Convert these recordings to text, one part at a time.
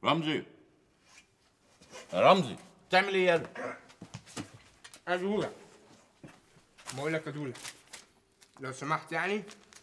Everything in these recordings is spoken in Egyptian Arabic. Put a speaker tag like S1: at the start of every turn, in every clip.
S1: رمزي يا رمزي بتعمل ايه يالا
S2: أدولة بقول لك أدولة لو سمحت يعني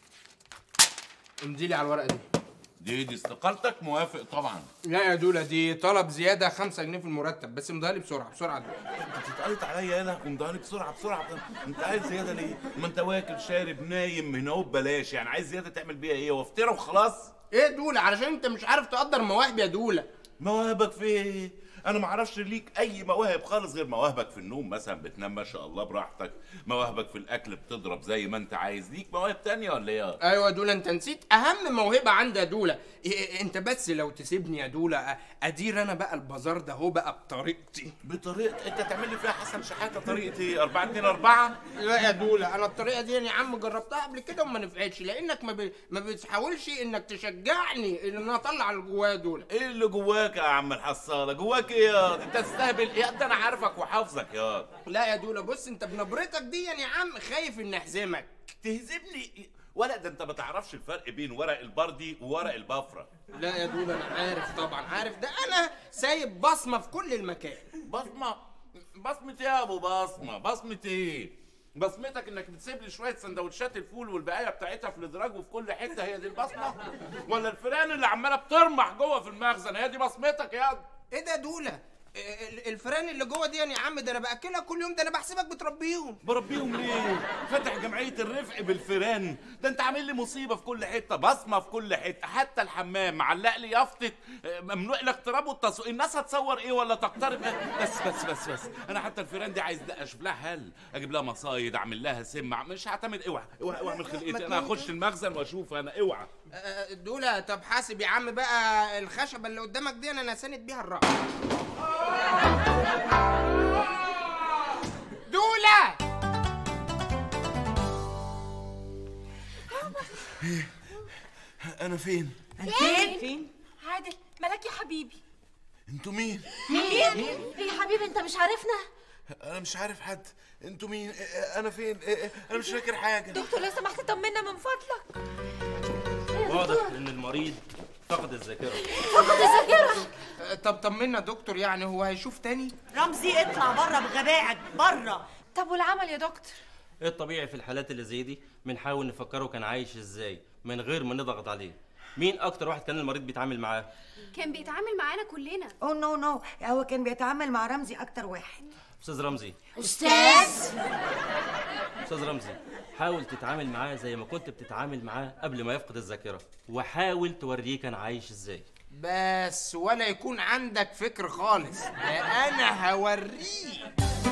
S2: امضي لي على الورقة دي
S1: دي دي استقالتك موافق طبعا
S2: لا يا دولة دي طلب زيادة 5 جنيه في المرتب بس امضيها لي بسرعة بسرعة دول.
S1: انت اتقلت عليا يالا قوم لي بسرعه بسرعه انت عايز زياده ليه؟ ما انت واكل شارب نايم هنا اهو ببلاش يعني عايز زياده تعمل بيها ايه وافترى وخلاص
S2: ايه دولة علشان انت مش عارف تقدر مواهب يا دولة
S1: مواهبك في ايه؟ انا ما اعرفش ليك اي مواهب خالص غير مواهبك في النوم مثلا بتنام ما شاء الله براحتك مواهبك في الاكل بتضرب زي ما انت عايز ليك مواهب تانية ولا ايه
S2: ايوه يا دولة انت نسيت اهم موهبة عندي يا دولة إيه انت بس لو تسيبني يا دولة أ- ادير انا بقى البازار ده هو بقى بطريقتي
S1: بطريقه انت تعمل لي فيها حسن شحاته طريقه ايه 4 2 4
S2: لا يا دولة انا الطريقة دي يا عم جربتها قبل كده وما نفعتش لانك ما, ب... ما بتحاولش انك تشجعني ان انا اطلع اللي جوايا دولة
S1: ايه اللي جواك يا عم الحصاله جواك ايه يا انت تستهبل ايه ده انا عارفك وحافظك يا
S2: لا يا دولة بص انت بنبرتك دي يا عم خايف ان احزمك
S1: تهزمني ولا ده انت ما تعرفش الفرق بين ورق البردي وورق البفره
S2: لا يا دولة انا عارف طبعا عارف ده انا سايب بصمة في كل المكان
S1: بصمه بصمه ايه يا ابو بصمه بصمه ايه بصمتك انك بتسيب لي شويه سندوتشات الفول والبقايه بتاعتها في الادراج وفي كل حته هي دي البصمه ولا الفيران اللي عماله بترمح جوه في المخزن هي دي بصمتك يا
S2: ايه ده يا دولة ال- الفيران اللي جوه دي يا عم ده انا باكلها كل يوم ده انا بحسبك بتربيهم
S1: بربيهم ليه؟ فاتح جمعية الرفق بالفيران، ده انت عامل لي مصيبة في كل حتة، بصمة في كل حتة، حتى الحمام معلق لي يافطة آه، ممنوع الاقتراب والتصوير، الناس هتصور ايه ولا تقترب إيه؟ بس بس بس بس، انا حتى الفيران دي عايز ده اشوف لها حل، اجيب لها مصايد، اعمل لها سم، مش هعتمد اوعى اوعى اوعى من خلقتي، انا هخش المخزن واشوف انا اوعى.
S2: آه، دولة طب حاسب يا عم بقى الخشبة اللي قدامك دي انا ساند بيها الرأس دولة
S1: انا فين؟
S3: فين؟ فين؟ عادل مالك يا حبيبي
S1: انتوا مين؟
S3: مين؟ ايه يا حبيبي انت مش عارفنا؟
S1: انا مش عارف حد، انتوا مين؟ انا فين؟ انا مش فاكر حاجة.
S3: دكتور لو سمحت طمنا من فضلك
S4: واضح ان المريض فقد الذاكره
S3: فقد الذاكرة
S2: آه، طب طمنا دكتور يعني هو هيشوف تاني
S5: رمزي اطلع بره بغبائك بره
S3: طب والعمل يا دكتور؟
S4: الطبيعي في الحالات اللي زي دي بنحاول نفكره كان عايش ازاي من غير ما نضغط عليه مين اكتر واحد كان المريض بيتعامل معاه
S6: كان بيتعامل معانا كلنا
S5: او نو نو هو كان بيتعامل مع رمزي اكتر واحد
S4: استاذ رمزي
S3: استاذ
S4: استاذ رمزي حاول تتعامل معاه زي ما كنت بتتعامل معاه قبل ما يفقد الذاكره وحاول توريه كان عايش ازاي
S2: بس ولا يكون عندك فكر خالص ده انا هوريه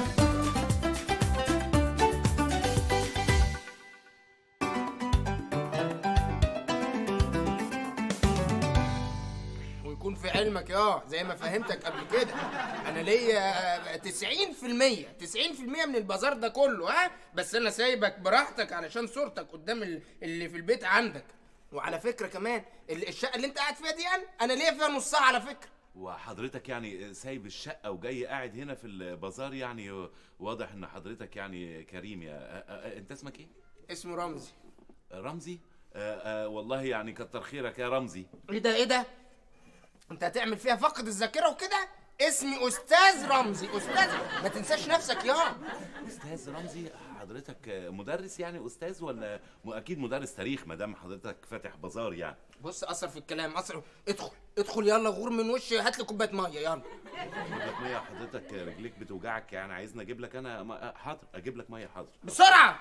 S2: ويكون في علمك يا زي ما فهمتك قبل كده انا ليا 90% 90% من البازار ده كله ها بس انا سايبك براحتك علشان صورتك قدام ال- اللي في البيت عندك وعلى فكره كمان ال- الشقه اللي انت قاعد فيها دي انا انا ليا فيها نصها على فكره
S1: وحضرتك يعني سايب الشقة وجاي قاعد هنا في البازار يعني واضح ان حضرتك يعني كريم يا أ- أ- انت اسمك ايه؟
S2: اسمه رمزي
S1: رمزي؟ آه آه والله يعني كتر خيرك يا رمزي
S2: ايه ده ايه ده انت هتعمل فيها فقد الذاكره وكده اسمي استاذ رمزي استاذ ما تنساش نفسك يا
S1: استاذ رمزي حضرتك مدرس يعني استاذ ولا م- اكيد مدرس تاريخ ما دام حضرتك فاتح بازار يعني
S2: بص اثر في الكلام اثر ادخل ادخل يلا غور من وشي هات لي كوبايه ميه يلا
S1: اجيب لك ميه حضرتك رجليك بتوجعك يعني عايزني اجيب لك انا م- حاضر اجيب لك ميه حاضر
S2: بسرعه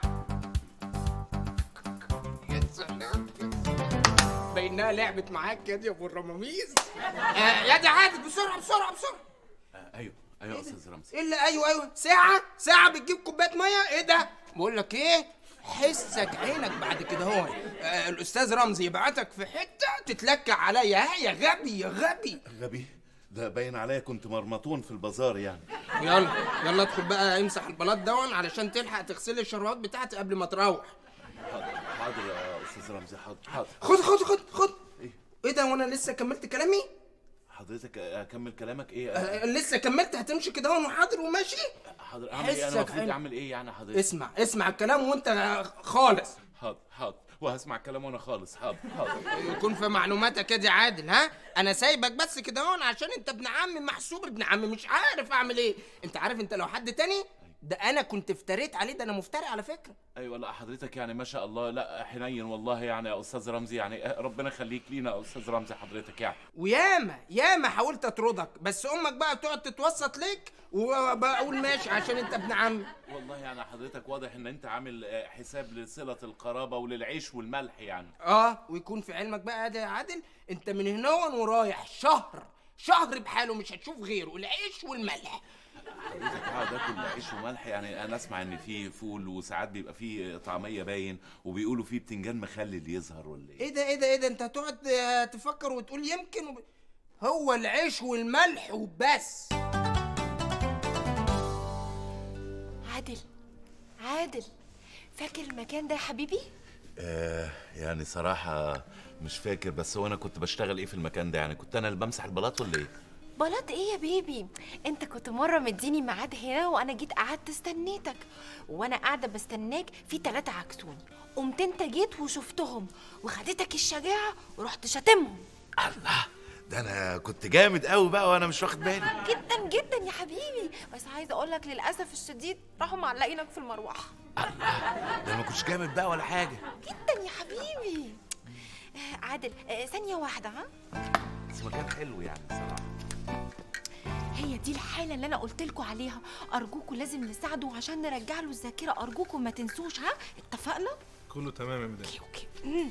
S2: يا سلام بينها لعبت معاك يا دي يا ابو الرماميز آه يا دي عادل بسرعه بسرعه بسرعه
S1: آه ايوه ايوه يا استاذ رمزي
S2: ايه اللي ايوه ايوه ساعه ساعه بتجيب كوبايه ميه ايه ده بقول لك ايه حسك عينك بعد كده هو آه الاستاذ رمزي يبعتك في حته تتلكع عليا ها يا غبي يا غبي
S1: غبي ده باين عليا كنت مرمطون في البازار يعني
S2: يلا يلا ادخل بقى امسح البلاط دون علشان تلحق تغسل لي الشروات بتاعتي قبل ما تروح
S1: حاضر حاضر يا استاذ رمزي حاضر حاضر
S2: خد خد خد خد
S1: ايه
S2: ايه ده وانا لسه كملت كلامي
S1: حضرتك اكمل كلامك ايه
S2: آه لسه كملت هتمشي كده وانا حاضر وماشي
S1: حاضر اعمل ايه انا
S2: حسك
S1: المفروض
S2: عين.
S1: اعمل ايه يعني حضرتك
S2: اسمع اسمع الكلام وانت خالص
S1: حاضر حاضر وهسمع كلامه انا خالص حاضر حاضر
S2: يكون في معلوماتك يا دي عادل ها انا سايبك بس كده هون عشان انت ابن عمي محسوب ابن عمي مش عارف اعمل ايه انت عارف انت لو حد تاني ده انا كنت افتريت عليه ده انا مفتري على فكره
S1: ايوه لا حضرتك يعني ما شاء الله لا حنين والله يعني يا استاذ رمزي يعني ربنا يخليك لينا يا استاذ رمزي حضرتك يعني
S2: وياما ياما حاولت اطردك بس امك بقى تقعد تتوسط ليك وبقول ماشي عشان انت ابن عمي
S1: والله يعني حضرتك واضح ان انت عامل آه، حساب لصله القرابه وللعيش والملح يعني
S2: اه ويكون في علمك بقى ده يا عادل انت من هنا ورايح شهر شهر بحاله مش هتشوف غيره العيش والملح
S1: حضرتك هقعد اكل عيش وملح يعني انا اسمع ان في فول وساعات بيبقى في طعميه باين وبيقولوا في بتنجان مخلل يظهر ولا ايه
S2: ايه ده ايه ده ايه ده انت هتقعد آه، تفكر وتقول يمكن وب... هو العيش والملح وبس
S3: عادل عادل فاكر المكان ده يا حبيبي
S1: آه يعني صراحه مش فاكر بس هو انا كنت بشتغل ايه في المكان ده يعني كنت انا اللي بمسح البلاط ولا ايه
S3: بلاط ايه يا بيبي انت كنت مره مديني ميعاد هنا وانا جيت قعدت استنيتك وانا قاعده بستناك في ثلاثه عكسوني قمت انت جيت وشفتهم وخدتك الشجاعه ورحت شاتمهم
S1: الله ده انا كنت جامد قوي بقى وانا مش واخد بالي
S3: جدا جدا يا حبيبي بس عايزه اقول لك للاسف الشديد راحوا معلقينك في المروحه
S1: ده انا ما كنتش جامد بقى ولا حاجه
S3: جدا يا حبيبي آه، عادل آه، ثانيه واحده ها
S1: بس مكان حلو يعني صراحه
S3: هي دي الحالة اللي أنا قلت لكم عليها أرجوكوا لازم نساعده عشان نرجع له الذاكرة أرجوكوا ما تنسوش ها اتفقنا؟
S7: كله تمام يا مدام
S3: أوكي أوكي مم.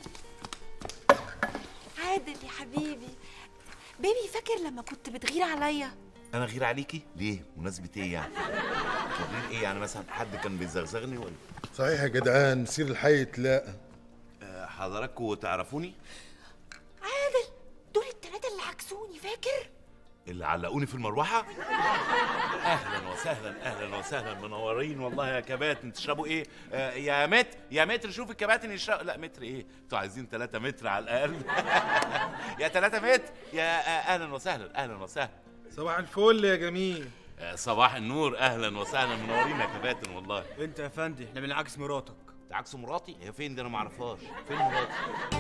S3: عادل يا حبيبي بيبي فاكر لما كنت بتغير عليا
S1: انا غير عليكي ليه مناسبه ايه يعني تغيير ايه يعني مثلا حد كان بيزغزغني ولا
S7: صحيح يا جدعان سير الحي تلاقى
S1: آه، حضراتكوا تعرفوني
S3: عادل دول التلاتة اللي عكسوني فاكر؟
S1: اللي علقوني في المروحه اهلا وسهلا اهلا وسهلا منورين والله يا كباتن تشربوا ايه آه يا متر يا متر شوف الكباتن يشرب لا متر ايه انتوا عايزين 3 متر على الاقل يا 3 متر يا آه اهلا وسهلا اهلا وسهلا
S7: صباح الفل يا جميل
S1: آه صباح النور اهلا وسهلا منورين يا كباتن والله
S8: انت يا فندي احنا بنعكس مراتك
S1: عكس مراتي هي فين دي انا ما اعرفهاش فين مراتي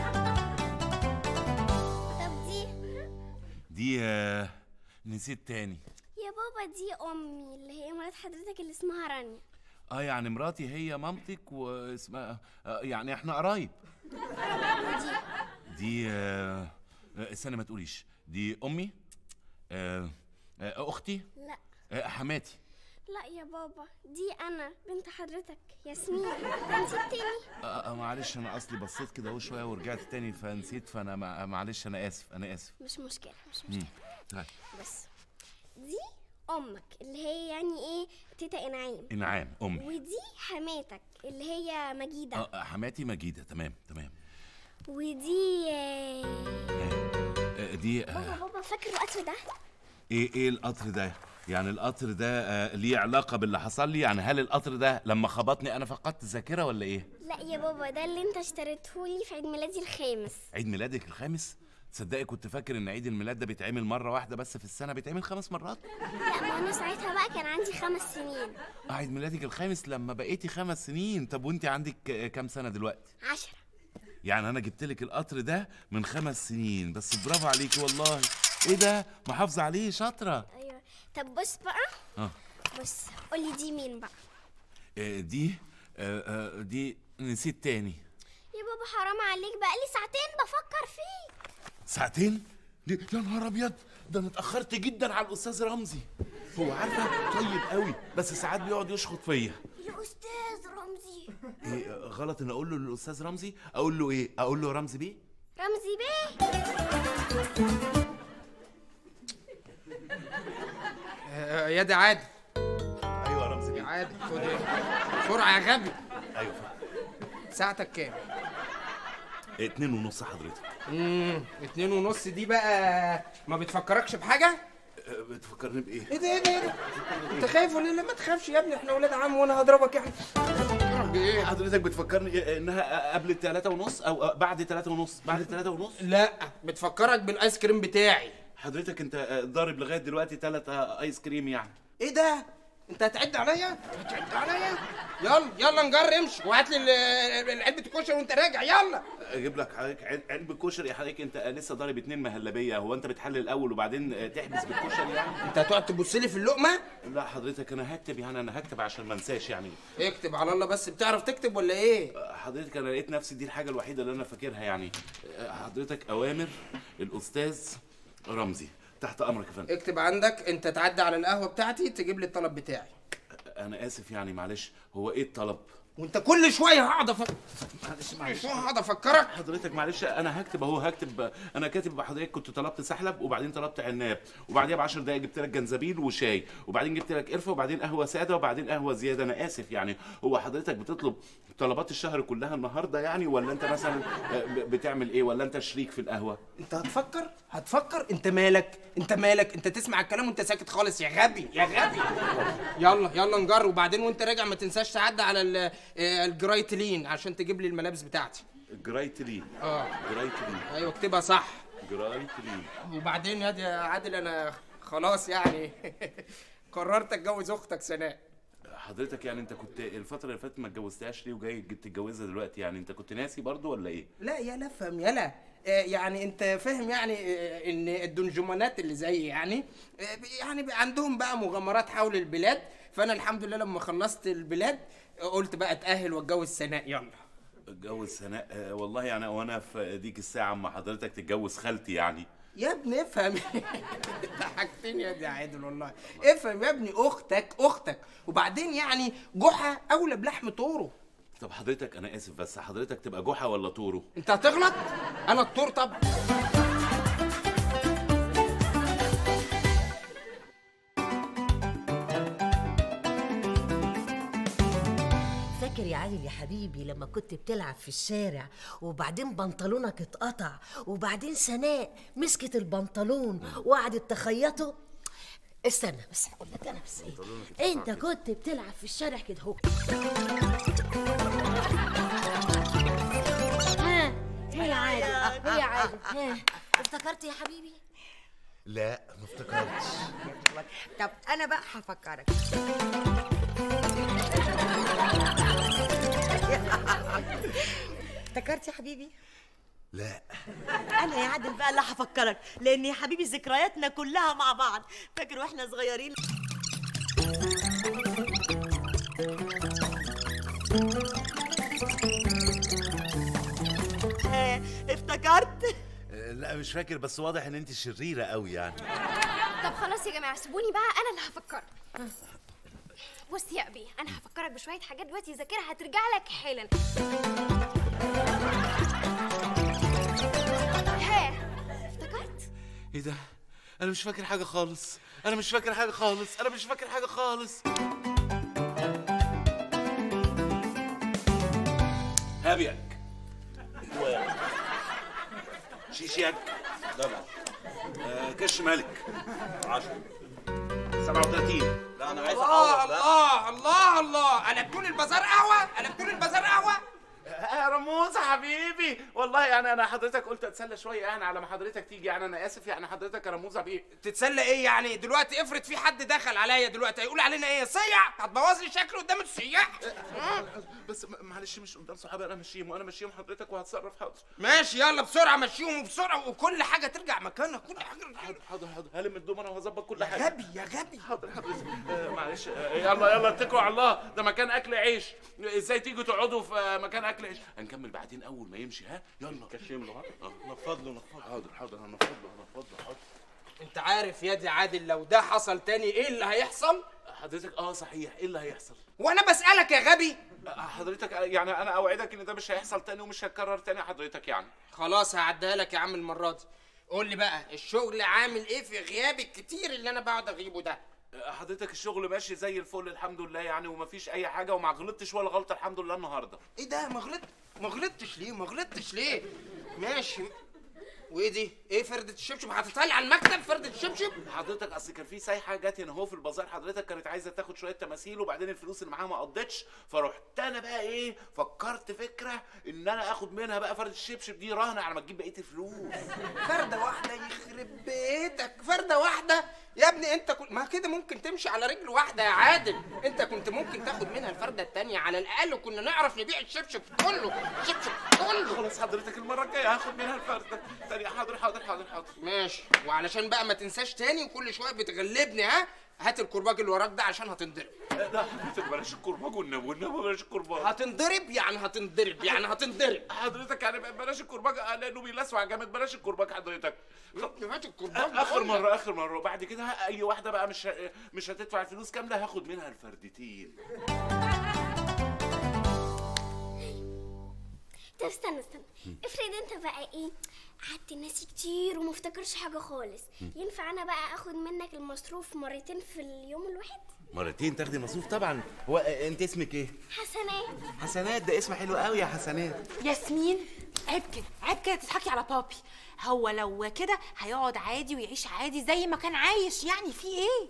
S9: طب دي
S1: دي آه نسيت تاني
S9: يا بابا دي امي اللي هي مرات حضرتك اللي اسمها رانيا
S1: اه يعني مراتي هي مامتك واسمها آه يعني احنا قرايب دي آه آه، استنى ما تقوليش دي امي آه آه اختي
S9: لا
S1: آه حماتي
S9: لا يا بابا دي انا بنت حضرتك ياسمين انت التاني
S1: آه آه معلش انا اصلي بصيت كده اهو شويه ورجعت تاني فنسيت فانا مع- معلش انا اسف انا اسف
S9: مش مشكله مش
S1: مم.
S9: مشكله
S1: طيب.
S9: بس دي امك اللي هي يعني ايه تيتا انعام
S1: انعام امي
S9: ودي حماتك اللي هي مجيده
S1: اه آه، حماتي مجيده تمام تمام
S9: ودي آه،
S1: آه دي آه
S9: بابا بابا فاكر القطر ده
S1: ايه ايه القطر ده يعني القطر ده آه ليه علاقه باللي حصل لي يعني هل القطر ده لما خبطني انا فقدت الذاكره ولا ايه
S9: لا يا بابا ده اللي انت اشتريته لي في عيد ميلادي الخامس
S1: عيد ميلادك الخامس تصدقي كنت فاكر ان عيد الميلاد ده بيتعمل مره واحده بس في السنه بيتعمل خمس مرات
S9: لا ما انا ساعتها بقى كان عندي خمس سنين
S1: آه، عيد ميلادك الخامس لما بقيتي خمس سنين طب وانت عندك آه، كام سنه دلوقتي
S9: عشرة
S1: يعني انا جبت لك القطر ده من خمس سنين بس برافو عليكي والله ايه ده محافظه عليه شاطره
S9: ايوه طب بص بقى
S1: اه
S9: بص قولي دي مين بقى
S1: آه، دي آه، آه، دي نسيت تاني
S9: يا بابا حرام عليك بقى لي ساعتين بفكر فيه
S1: ساعتين دي يا نهار ابيض ده انا اتاخرت جدا على الاستاذ رمزي هو عارفه طيب قوي بس ساعات بيقعد يشخط فيا
S9: يا استاذ رمزي
S1: إيه آه، غلط ان اقول له للاستاذ رمزي اقول له ايه اقول له رمزي بيه
S9: رمزي بيه
S2: آه، يا دي عادل
S1: ايوه رمزي
S2: يا
S1: بيه
S2: عادل خد ايه بسرعه يا غبي
S1: ايوه
S2: ساعتك كام
S1: إيه، اتنين ونص حضرتك
S2: امم اتنين ونص دي بقى ما بتفكركش بحاجه
S1: آه، بتفكرني بايه
S2: ايه ده ايه ده ايه ده انت خايف ولا لا ما تخافش يا ابني احنا ولاد عم وانا هضربك يعني
S1: بايه حضرتك بتفكرني إيه، انها قبل التلاتة ونص او آه، بعد التلاتة ونص بعد التلاتة ونص
S2: لا بتفكرك بالايس كريم بتاعي
S1: حضرتك انت آه، ضارب لغايه دلوقتي تلات آه، ايس كريم يعني
S2: ايه ده انت هتعد عليا هتعد عليا يلا يلا نجر امشي وهات لي ال- علبه الكشري وانت راجع يلا
S1: اجيب لك حضرتك عل- علبه كشري يا حضرتك انت لسه ضارب اتنين مهلبيه هو انت بتحلل الاول وبعدين تحبس بالكشري يعني
S2: انت هتقعد تبص لي في اللقمه
S1: لا حضرتك انا هكتب يعني انا هكتب عشان ما انساش يعني
S2: اكتب على الله بس بتعرف تكتب ولا ايه
S1: حضرتك انا لقيت نفسي دي الحاجه الوحيده اللي انا فاكرها يعني حضرتك اوامر الاستاذ رمزي تحت امرك يا فندم
S2: اكتب عندك انت تعدي على القهوه بتاعتي تجيب لي الطلب بتاعي
S1: انا اسف يعني معلش هو ايه الطلب
S2: وانت كل شويه هقعد افكر معلش معلش هقعد افكرك
S1: حضرتك معلش انا هكتب اهو هكتب انا كاتب حضرتك كنت طلبت سحلب وبعدين طلبت عناب وبعديها ب 10 دقايق جبت لك جنزبيل وشاي وبعدين جبت لك قرفه وبعدين قهوه ساده وبعدين قهوه زياده انا اسف يعني هو حضرتك بتطلب طلبات الشهر كلها النهارده يعني ولا انت مثلا آه، ب- بتعمل ايه ولا انت شريك في القهوه
S2: انت هتفكر هتفكر انت مالك انت مالك انت تسمع الكلام وانت ساكت خالص يا غبي يا غبي يلا يلا نجر وبعدين وانت راجع ما تنساش تعدي على ال- آه، الجرايتلين عشان تجيب لي الملابس بتاعتي
S1: جرايتلين
S2: اه
S1: جرايتلين
S2: ايوه اكتبها صح
S1: جرايتلين
S2: وبعدين يا دي يا عادل انا خلاص يعني قررت اتجوز اختك سناء
S1: حضرتك يعني انت كنت الفتره اللي فاتت ما اتجوزتهاش ليه وجاي تتجوزها دلوقتي يعني انت كنت ناسي برضو ولا ايه
S2: لا يلا افهم يلا آه، يعني انت فاهم يعني آه، ان الدنجمانات اللي زي يعني آه، يعني بقى عندهم بقى مغامرات حول البلاد فانا الحمد لله لما خلصت البلاد آه، قلت بقى اتاهل واتجوز سناء يلا
S1: اتجوز سناء آه، والله يعني وانا في ديك الساعه اما حضرتك تتجوز خالتي يعني
S2: يا ابني افهم ضحكتني يا دي عادل والله افهم يا ابني اختك اختك وبعدين يعني جحا اولى بلحم طوره
S1: طب حضرتك انا اسف بس حضرتك تبقى جحا ولا طورو
S2: انت هتغلط انا الطور طبعا
S10: فاكر يا عادل يا حبيبي لما كنت بتلعب في الشارع وبعدين بنطلونك اتقطع وبعدين سناء مسكت البنطلون وقعدت تخيطه استنى بس هقول لك انا بس ايه انت كنت بتلعب في الشارع كده اهو ها ها يا عادل ها يا عادل ها افتكرت يا حبيبي
S11: لا ما افتكرتش
S5: طب انا بقى هفكرك افتكرت يا حبيبي
S11: لا
S5: انا يا عادل بقى اللي هفكرك لان يا حبيبي ذكرياتنا كلها مع بعض فاكر واحنا صغيرين ها، افتكرت
S11: آه، لا مش فاكر بس واضح ان انت شريره قوي يعني
S6: طب خلاص يا جماعه سيبوني بقى انا اللي هفكرك بص يا ابي انا هفكرك بشويه حاجات دلوقتي ذاكرها هترجع لك حالا ها افتكرت
S1: ايه ده انا مش فاكر حاجه خالص انا مش فاكر حاجه خالص انا مش فاكر حاجه خالص هابيك شيشيك طبعا آه كش ملك 10 37
S4: لا انا عايز
S2: الله
S4: اعوض بقى
S2: الله الله الله قلبتوا لي البازار قهوه قلبتوا لي البازار قهوه
S1: يا رموز حبيبي والله يعني انا حضرتك قلت اتسلى شويه يعني على ما حضرتك تيجي يعني انا اسف يعني حضرتك يا رموز حبيبي
S2: تتسلى ايه يعني دلوقتي افرض في حد دخل عليا دلوقتي هيقول علينا ايه صيع هتبوظ لي شكل قدام السياح
S1: بس م- معلش مش قدام صحابي انا ماشيهم وانا ماشيهم حضرتك وهتصرف حاضر
S2: ماشي يلا بسرعه مشيهم بسرعه وكل حاجه ترجع مكانها كل حاجه
S1: حاضر حاضر حاضر هلم الدومنه وهظبط كل حاجه
S2: غبي يا غبي
S1: حاضر حضرتك آه، معلش آه، يلا يلا اتكلوا على الله ده مكان اكل عيش ازاي تيجوا تقعدوا في آه، مكان اكل عيش هنكمل بعدين اول ما يمشي ها يلا كشم له ها آه، نفض له نفض حاضر حاضر هنفض له هنفض له حاضر
S2: انت عارف يا دي عادل لو ده حصل تاني ايه اللي هيحصل
S1: حضرتك اه صحيح ايه اللي هيحصل
S2: وانا بسالك يا غبي
S1: آه، حضرتك آه، يعني انا اوعدك ان ده مش هيحصل تاني ومش هيتكرر تاني حضرتك يعني
S2: خلاص هعديها لك يا عم المره دي قول لي بقى الشغل عامل ايه في غيابي الكتير اللي انا بقعد اغيبه ده
S1: آه، حضرتك الشغل ماشي زي الفل الحمد لله يعني ومفيش اي حاجه وما غلطتش ولا غلطه الحمد لله النهارده
S2: ايه ده ما غلطت ما غلطتش ليه ما غلطتش ليه ماشي وايه دي ايه فردة الشبشب حاططها لي على المكتب فردة الشبشب
S1: حضرتك اصل كان في سايحه جت هنا اهو في البازار حضرتك كانت عايزه تاخد شويه تماثيل وبعدين الفلوس اللي معاها ما قضتش فرحت انا بقى ايه فكرت فكره ان انا اخد منها بقى فرده الشبشب دي رهن على ما تجيب بقيه الفلوس
S2: فردة واحدة يخرب بيتك فردة واحدة يا ابني انت كنت ما كده ممكن تمشي على رجل واحده يا عادل انت كنت ممكن تاخد منها الفرده التانية على الاقل كنا نعرف نبيع الشبشب كله الشبشب كله
S1: خلاص حضرتك المره الجايه هاخد منها الفرده تاني حاضر حاضر حاضر حاضر
S2: ماشي وعلشان بقى ما تنساش تاني وكل شويه بتغلبني ها هات الكرباج اللي وراك ده عشان هتنضرب
S1: لا حضرتك بلاش الكرباج والنبي والنبي بلاش الكرباج
S2: هتنضرب يعني هتنضرب يعني هتنضرب
S1: حضرتك يعني بلاش الكرباج آه، لانه بيلسوع جامد بلاش الكرباج حضرتك
S2: هات الكرباج
S1: اخر
S2: بقول لك.
S1: مره اخر مره وبعد كده اي واحده بقى مش ه- مش هتدفع الفلوس كامله هاخد منها الفردتين
S9: طب استنى استنى افرض انت بقى ايه قعدت ناسي كتير وما افتكرش حاجه خالص ينفع انا بقى اخد منك المصروف مرتين في اليوم الواحد
S11: مرتين تاخدي مصروف طبعا هو آه، انت اسمك ايه
S9: حسنات
S11: حسنات ده اسم حلو قوي يا حسنات
S3: ياسمين عيب كده عيب كده تضحكي على بابي هو لو كده هيقعد عادي ويعيش عادي زي ما كان عايش يعني في ايه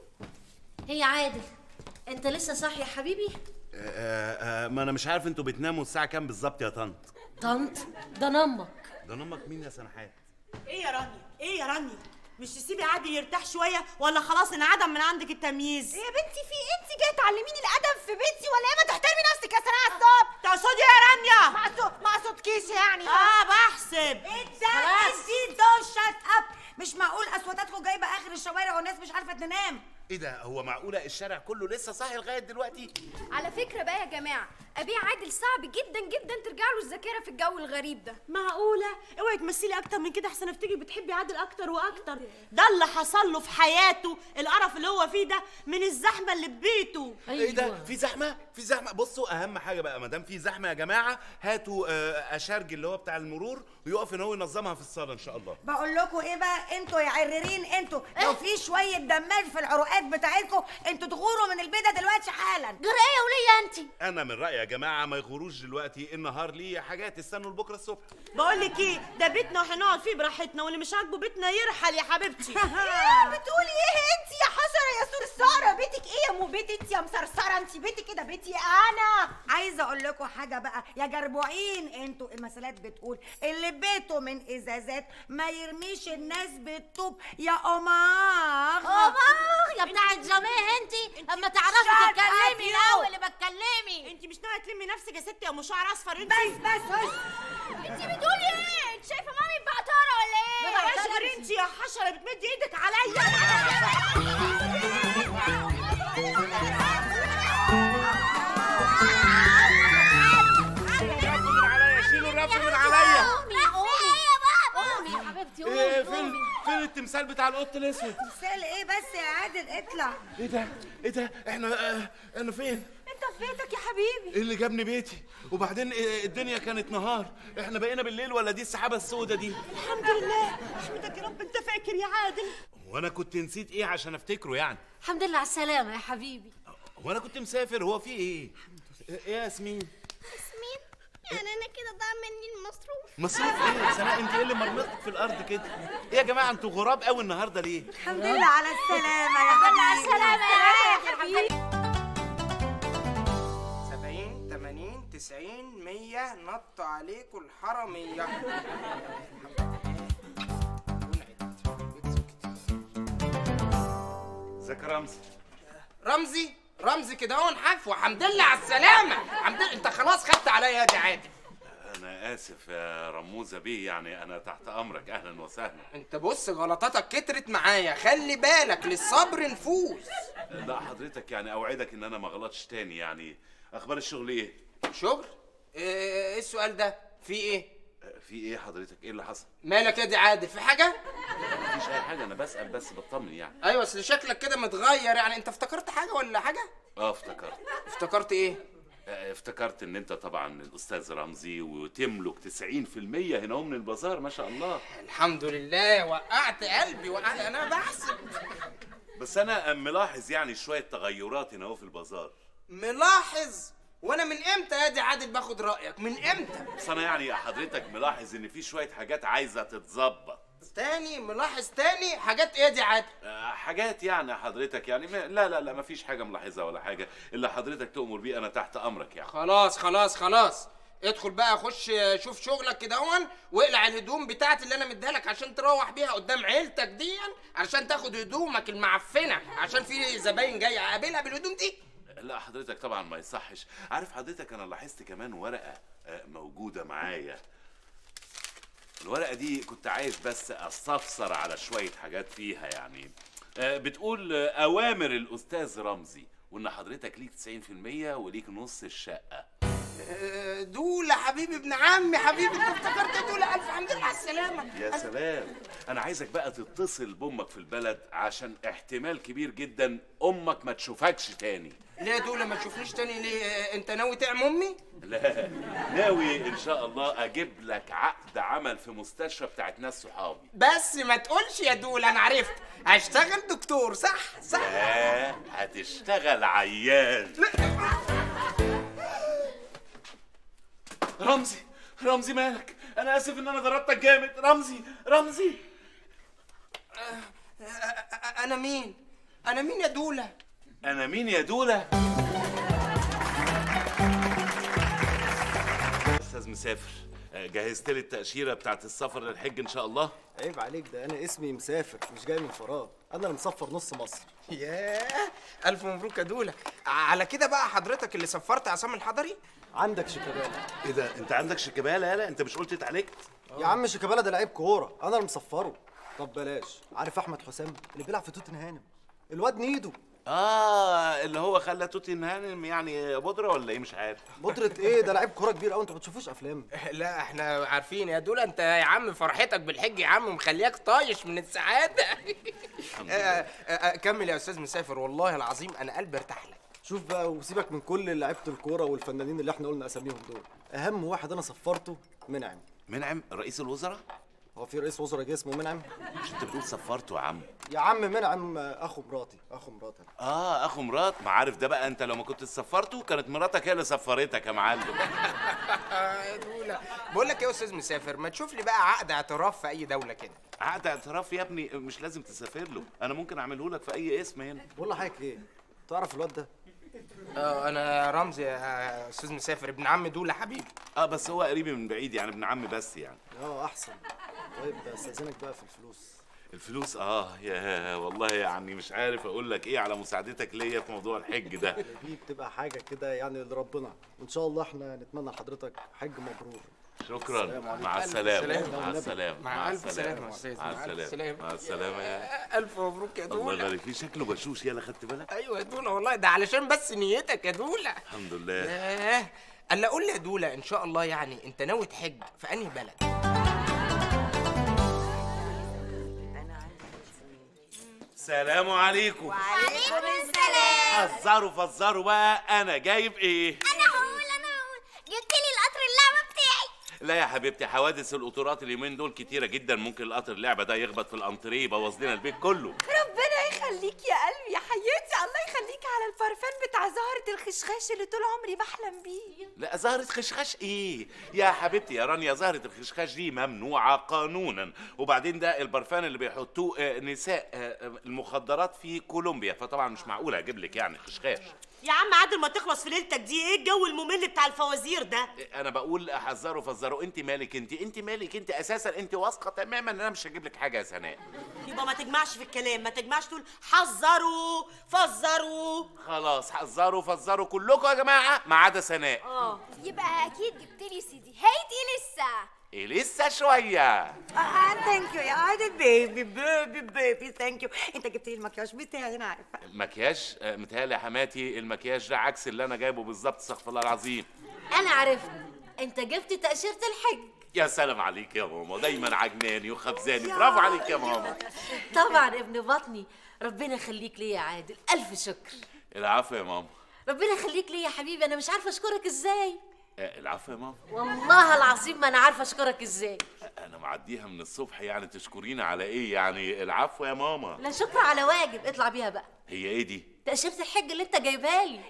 S10: هي عادل انت لسه صاحي يا حبيبي
S11: آه آه ما انا مش عارف انتوا بتناموا الساعه كام بالظبط يا طنط
S10: طنط ده نمك
S11: ده نمك مين يا سنحات
S5: ايه يا رانيا ايه يا رانيا مش تسيبي عادل يرتاح شويه ولا خلاص انعدم من عندك التمييز
S3: يا بنتي في إيه؟ انت جايه تعلميني الادب في بيتي ولا ايه ما تحترمي نفسك يا سناء الصبح
S5: تقصدي إيه يا رانيا
S3: ما صوت ما صوتكيش يعني
S5: اه بحسب
S12: انت انت دول شات اب مش معقول اصواتاتكم جايبه اخر الشوارع والناس مش عارفه تنام
S11: ايه ده هو معقوله الشارع كله لسه صاحي لغايه دلوقتي
S6: على فكرة بقى يا جماعة أبيع عادل صعب جدا جدا ترجع له الذاكرة في الجو الغريب ده
S5: معقولة؟ اوعي تمثلي أكتر من كده أحسن أفتكر بتحبي عادل أكتر وأكتر ده اللي حصل له في حياته القرف اللي هو فيه ده من الزحمة اللي في بيته
S11: ايه ده في زحمه في زحمه بصوا اهم حاجه بقى ما دام في زحمه يا جماعه هاتوا آه، اشارج اللي هو بتاع المرور ويقف ان هو ينظمها في الصاله ان شاء الله
S12: بقول لكم ايه بقى انتوا يا عررين انتوا لو في شويه دمار في العروقات بتاعتكم انتوا تغوروا من البيت ده دلوقتي حالا
S10: جرى ايه يا وليه انت
S11: انا من رايي يا جماعه ما يغوروش دلوقتي النهار ليه حاجات استنوا لبكره الصبح
S5: بقول لك ايه ده بيتنا وهنقعد فيه براحتنا واللي مش عاجبه بيتنا يرحل يا حبيبتي
S3: ايه بتقولي ايه انت يا حشره يا صرصاره بيتك ايه يا مو بيت انت يا مسرسره انت بيتك كده بيتي انا
S12: عايزه اقول لكم حاجه بقى يا جربوعين انتوا المثلات بتقول اللي بيته من ازازات ما يرميش الناس بالطوب يا قماغ
S10: قماغ يا بتاعت زمان انت اما تعرفي
S12: Shut
S10: تتكلمي
S12: up,
S10: الاول
S12: you.
S10: اللي بتكلمي
S5: انت مش ناويه تلمي نفسك يا ستي يا ام شعر اصفر انت
S12: بس بس بس
S6: انت بتقولي ايه؟ انت شايفة مامي بعطارة ولا
S5: ما
S6: ايه؟
S5: بقاش غير انت يا حشره بتمدي ايدك عليا
S1: الرف من عليا شيلوا الرف من عليا
S10: قومي قومي قومي يا حبيبتي
S1: إيه
S10: قومي
S1: فين
S10: قومي
S1: فين التمثال بتاع القط الاسود
S12: سال ايه بس يا عادل اطلع
S1: ايه ده ايه ده احنا آه، انا فين
S3: انت في بيتك يا حبيبي
S1: ايه اللي جابني بيتي وبعدين إيه الدنيا كانت نهار احنا بقينا بالليل ولا دي السحابه السوداء دي
S5: الحمد لله احمدك يا رب انت فاكر يا عادل
S1: وانا كنت نسيت ايه عشان افتكره يعني
S10: الحمد لله على السلامه يا حبيبي
S1: وانا كنت مسافر هو في ايه ايه يا ياسمين
S9: ياسمين يعني انا كده ضاع مني المصروف
S1: مصروف ايه يا سناء انت ايه اللي مرمطك في الارض كده ايه يا جماعه انتوا غراب قوي النهارده ليه
S12: الحمد لله على السلامه يا حبيبي
S3: سلامة يا حبيبي
S2: 70 80 90 100 نط عليكم الحرامية
S1: ازيك يا رمزي
S2: رمزي رمزي كده هو نحف وحمد لله على السلامة حمد لله انت خلاص خدت عليا دي عادي
S1: انا اسف يا رموزه بيه يعني انا تحت امرك اهلا وسهلا
S2: انت بص غلطاتك كترت معايا خلي بالك للصبر نفوذ
S1: لا حضرتك يعني اوعدك ان انا ما غلطش تاني يعني اخبار الشغل ايه
S2: شغل ايه السؤال ده في ايه
S1: في ايه حضرتك ايه اللي حصل
S2: مالك يا دي عادل في حاجة
S1: مفيش اي حاجه انا بسال بس بطمن يعني
S2: ايوه اصل شكلك كده متغير يعني انت افتكرت حاجة ولا حاجة
S1: اه افتكرت
S2: افتكرت ايه
S1: آه، افتكرت ان انت طبعا الاستاذ رمزي وتملك 90% هنا من البازار ما شاء الله
S2: الحمد لله وقعت قلبي وقعت انا بحسب
S1: بس انا ملاحظ يعني شويه تغيرات هنا اهو في البازار
S2: ملاحظ وانا من امتى يا دي عادل باخد رايك من امتى
S1: بس انا يعني حضرتك ملاحظ ان في شويه حاجات عايزه تتظبط
S2: تاني ملاحظ تاني حاجات ايه دي عادل
S1: آه، حاجات يعني حضرتك يعني ما لا لا لا ما فيش حاجه ملاحظها ولا حاجه اللي حضرتك تؤمر بيه انا تحت امرك يعني
S2: خلاص خلاص خلاص ادخل بقى خش شوف شغلك كده هون واقلع الهدوم بتاعتي اللي انا مديها لك عشان تروح بيها قدام عيلتك دي علشان تاخد هدومك المعفنه عشان في زباين جايه اقابلها بالهدوم دي
S1: لا حضرتك طبعا ما يصحش عارف حضرتك انا لاحظت كمان ورقه آه، موجوده معايا الورقه دي كنت عايز بس استفسر على شويه حاجات فيها يعني آه، بتقول آه، اوامر الاستاذ رمزي وان حضرتك ليك 90% وليك نص الشقه
S2: آه، دولة حبيبي ابن عمي حبيبي انت افتكرت يا دولة الف حمد لله على السلامة
S1: يا سلام انا عايزك بقى تتصل بامك في البلد عشان احتمال كبير جدا امك ما تشوفكش تاني
S2: ليه يا دولة ما تشوفنيش تاني ليه آه، انت ناوي تعمى امي
S1: لا ناوي ان شاء الله اجيب لك عقد عمل في مستشفى بتاعت ناس صحابي
S2: بس ما تقولش يا دولة انا عرفت هشتغل دكتور صح صح
S1: لا هتشتغل عيان رمزي رمزي مالك انا اسف ان انا ضربتك جامد رمزي رمزي
S2: انا مين انا مين يا دولة
S1: انا مين يا دوله استاذ مسافر آه، جهزت لي التاشيره بتاعت السفر للحج ان شاء الله
S13: عيب عليك ده انا اسمي مسافر مش جاي من فراغ انا اللي مسفر نص مصر
S2: ياه الف مبروك يا دولة على كده بقى حضرتك اللي سفرت عصام الحضري
S13: عندك شيكابالا
S1: ايه ده انت عندك شيكابالا يالا انت مش قلت اتعالجت
S13: يا عم شيكابالا ده لعيب كوره انا اللي مسفره طب بلاش عارف احمد حسام اللي بيلعب في توتنهام الواد نيدو
S1: اه اللي هو خلى توتنهام يعني بودره ولا ايه مش عارف
S13: بودرة ايه ده لعيب كوره كبير قوي انت ما بتشوفوش افلام
S2: لا احنا عارفين يا دولة انت يا عم فرحتك بالحج يا عم مخلياك طايش من السعادة آه، آه، آه، كمل يا استاذ مسافر والله العظيم انا قلبي ارتاح لك
S13: شوف بقى وسيبك من كل لعيبه الكوره والفنانين اللي احنا قلنا اساميهم دول اهم واحد انا سفرته منعم
S1: منعم رئيس الوزراء
S13: هو في رئيس وزراء جه اسمه منعم
S1: مش انت بتقول سفرته يا عم
S13: يا عم منعم اخو مراتي اخو مراتي
S1: اه اخو مرات ما عارف ده بقى انت لو ما كنت سفرته كانت مراتك هي اللي سفرتك يا معلم
S2: يا دولة بقول لك ايه يا استاذ مسافر ما تشوف لي بقى عقد اعتراف في اي دولة كده
S1: عقد اعتراف يا ابني مش لازم تسافر له انا ممكن اعمله لك في اي اسم هنا
S13: بقول لحضرتك ايه تعرف الواد ده
S2: اه انا رمزي يا استاذ مسافر ابن عم دولة حبيبي
S1: اه بس هو قريبي من بعيد يعني ابن عمي بس يعني
S13: اه احسن طيب استاذنك بقى في الفلوس
S1: الفلوس اه يا والله يعني مش عارف اقول لك ايه على مساعدتك ليا في موضوع الحج ده
S13: دي بتبقى حاجه كده يعني لربنا وان شاء الله احنا نتمنى لحضرتك حج مبرور
S1: شكرا
S13: السلام عليكم.
S1: مع
S13: ألف
S1: السلامه
S13: سلامة.
S1: مع السلامه
S2: مع ألف سلامة يا أستاذ،
S1: مع
S2: مع ألف
S1: السلامه
S2: سلامة.
S1: مع السلامه يا
S2: الف مبروك يا
S1: الله
S2: دولة
S1: يبارك فيه شكله بشوش يلا خدت بالك
S2: ايوه يا دولة والله ده علشان بس نيتك يا دولة
S1: الحمد لله
S2: ياه الا قول لي يا دولة ان شاء الله يعني انت ناوي تحج في انهي بلد
S1: سلام عليكم
S9: وعليكم السلام
S1: هزروا فزروا بقى انا جايب ايه
S9: انا هقول انا هقول جبت لي القطر اللعبه بتاعي
S1: لا يا حبيبتي حوادث القطورات اليومين دول كتيره جدا ممكن القطر اللعبه ده يخبط في الانتريه يبوظ لنا البيت كله
S3: ربنا يخليك يا قلبي يا حياتي الله يخليك على البرفان بتاع زهرة الخشخاش اللي طول عمري بحلم بيه
S1: لا زهرة خشخاش ايه يا حبيبتي يا رانيا زهرة الخشخاش دي ممنوعة قانونا وبعدين ده البرفان اللي بيحطوه آه، نساء آه، آه، المخدرات في كولومبيا فطبعا مش معقول اجيب لك يعني خشخاش
S5: يا عم عادل ما تخلص في ليلتك دي ايه الجو الممل بتاع الفوازير ده
S1: انا بقول حذروا فزروا انت مالك انت انت مالك انت اساسا انت واثقه تماما ان انا مش هجيب لك حاجه يا سناء
S5: يبقى ما تجمعش في الكلام ما تجمعش تقول حذروا فزروا
S1: خلاص حذروا فزروا كلكم يا جماعه ما عدا سناء
S5: اه
S9: يبقى اكيد جبت لي سيدي هيدي لسه
S1: إيه لسه شويه
S12: ثانك يو يا عادل بيبي بيبي بيبي ثانك يو انت جبت لي المكياج بتاعي انا عارفه
S1: مكياج آه، متهيألي يا حماتي المكياج ده عكس اللي انا جايبه بالظبط استغفر الله العظيم
S10: انا عرفت انت جبت تاشيره الحج
S1: يا سلام عليك يا ماما دايما عجناني وخبزاني برافو عليك يا ماما
S10: طبعا ابن بطني ربنا يخليك ليا يا عادل الف شكر
S1: العفو يا ماما
S10: ربنا يخليك ليا يا حبيبي انا مش عارفه اشكرك ازاي
S1: آه، العفو يا ماما
S10: والله العظيم ما انا عارفه اشكرك ازاي
S1: انا معديها من الصبح يعني تشكريني على ايه يعني العفو يا ماما
S10: لا شكر على واجب اطلع بيها بقى
S1: هي ايه دي
S10: تاشيره الحج اللي انت جايبها لي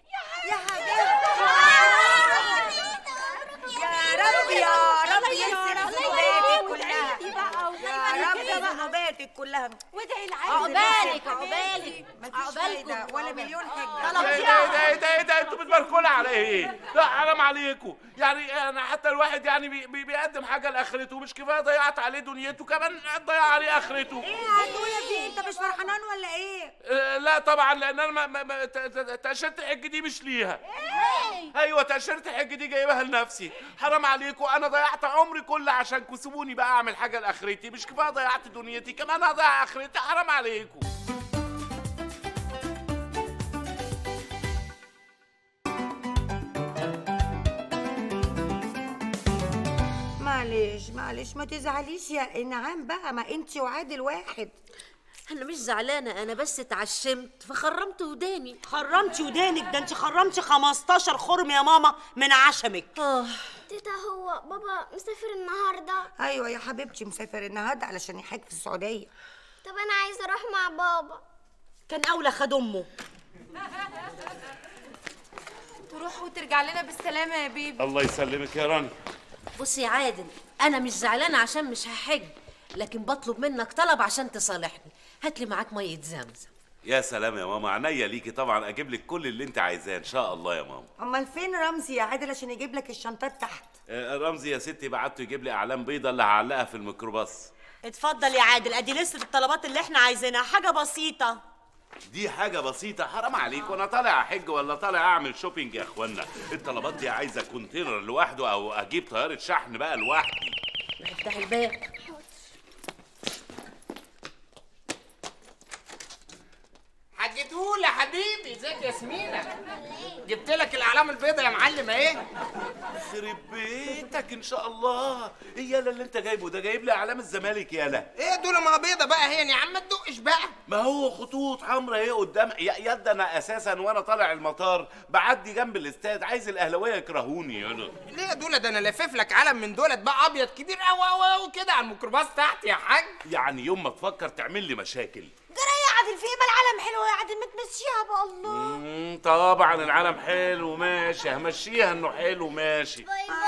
S12: يا رب يا رب يغفر ذنوباتك كلها يا رب ذنوباتك كلها
S3: وادعي
S12: عقبالك
S10: عقبالك عقبالك
S12: مفيش فايدة ولا مليون حجة
S1: ايه ده ايه ده ايه ده انتوا بتباركوا لي على ايه؟ لا حرام عليكم يعني انا حتى الواحد يعني بي بي بيقدم حاجه لاخرته مش كفايه ضيعت عليه دنيته كمان ضيع عليه اخرته
S12: ايه يا عدوية في انت مش فرحانان ولا ايه؟
S1: آه، لا طبعا لان انا ما- ما- ما- ت- ت- تاشيره الحج دي مش ليها ايوه تاشيره الحج دي جايبها لنفسي حرام عليكم انا ضيعت عمري كله عشانكم سيبوني بقى اعمل حاجه لاخرتي مش كفايه ضيعت دنيتي كمان هضيع اخرتي حرام عليكم
S12: معلش معلش ما تزعليش يا انعام بقى ما انت وعادل واحد
S10: انا مش زعلانه انا بس اتعشمت فخرمت وداني
S5: خرمتي ودانك ده انت خرمتي 15 خرم يا ماما من عشمك
S9: تيتا هو بابا مسافر النهارده
S12: ايوه يا حبيبتي مسافر النهارده علشان يحج في السعوديه
S9: طب انا عايزه اروح مع بابا
S5: كان اولى خد امه
S3: تروح وترجع لنا بالسلامه يا بيبي
S1: الله يسلمك يا راني
S10: بص يا عادل انا مش زعلانه عشان مش هحج لكن بطلب منك طلب عشان تصالحني هات لي معاك ميه زمزم
S1: يا سلام يا ماما عينيا ليكي طبعا اجيب لك كل اللي انت عايزاه ان شاء الله يا ماما
S12: امال فين رمزي يا عادل عشان يجيب لك الشنطات تحت
S1: آه، رمزي يا ستي بعته يجيب لي اعلام بيضه اللي هعلقها في الميكروباص
S5: اتفضل يا عادل ادي لسه الطلبات اللي احنا عايزينها حاجه بسيطه
S1: دي حاجة بسيطة حرام عليك وانا طالع احج ولا طالع اعمل شوبينج يا اخوانا الطلبات دي عايزة كونتينر لوحده او اجيب طيارة شحن بقى لوحدي
S10: افتح الباب
S2: حجتهولي يا حبيبي ازيك يا ياسمينة جبت لك الاعلام البيضاء يا معلم اهي
S1: يخرب بيتك ان شاء الله ايه يالا اللي انت جايبه ده جايب لي اعلام الزمالك يالا
S2: ايه دول ما بيضة بقى هي يا عم ما تدقش بقى
S1: ما هو خطوط حمراء اهي قدام يا يد انا اساسا وانا طالع المطار بعدي جنب الاستاد عايز الاهلاويه يكرهوني يالا
S2: ليه يا دول ده انا لافف لك علم من دولت بقى ابيض كبير قوي قوي قوي كده على الميكروباص تحت يا حاج
S1: يعني يوم ما تفكر تعمل لي مشاكل
S3: جرى يا عادل في ايه ما العالم حلو يا عادل ما تمشيها بقى الله
S1: مم، طبعا العالم حلو ماشي همشيها انه حلو ماشي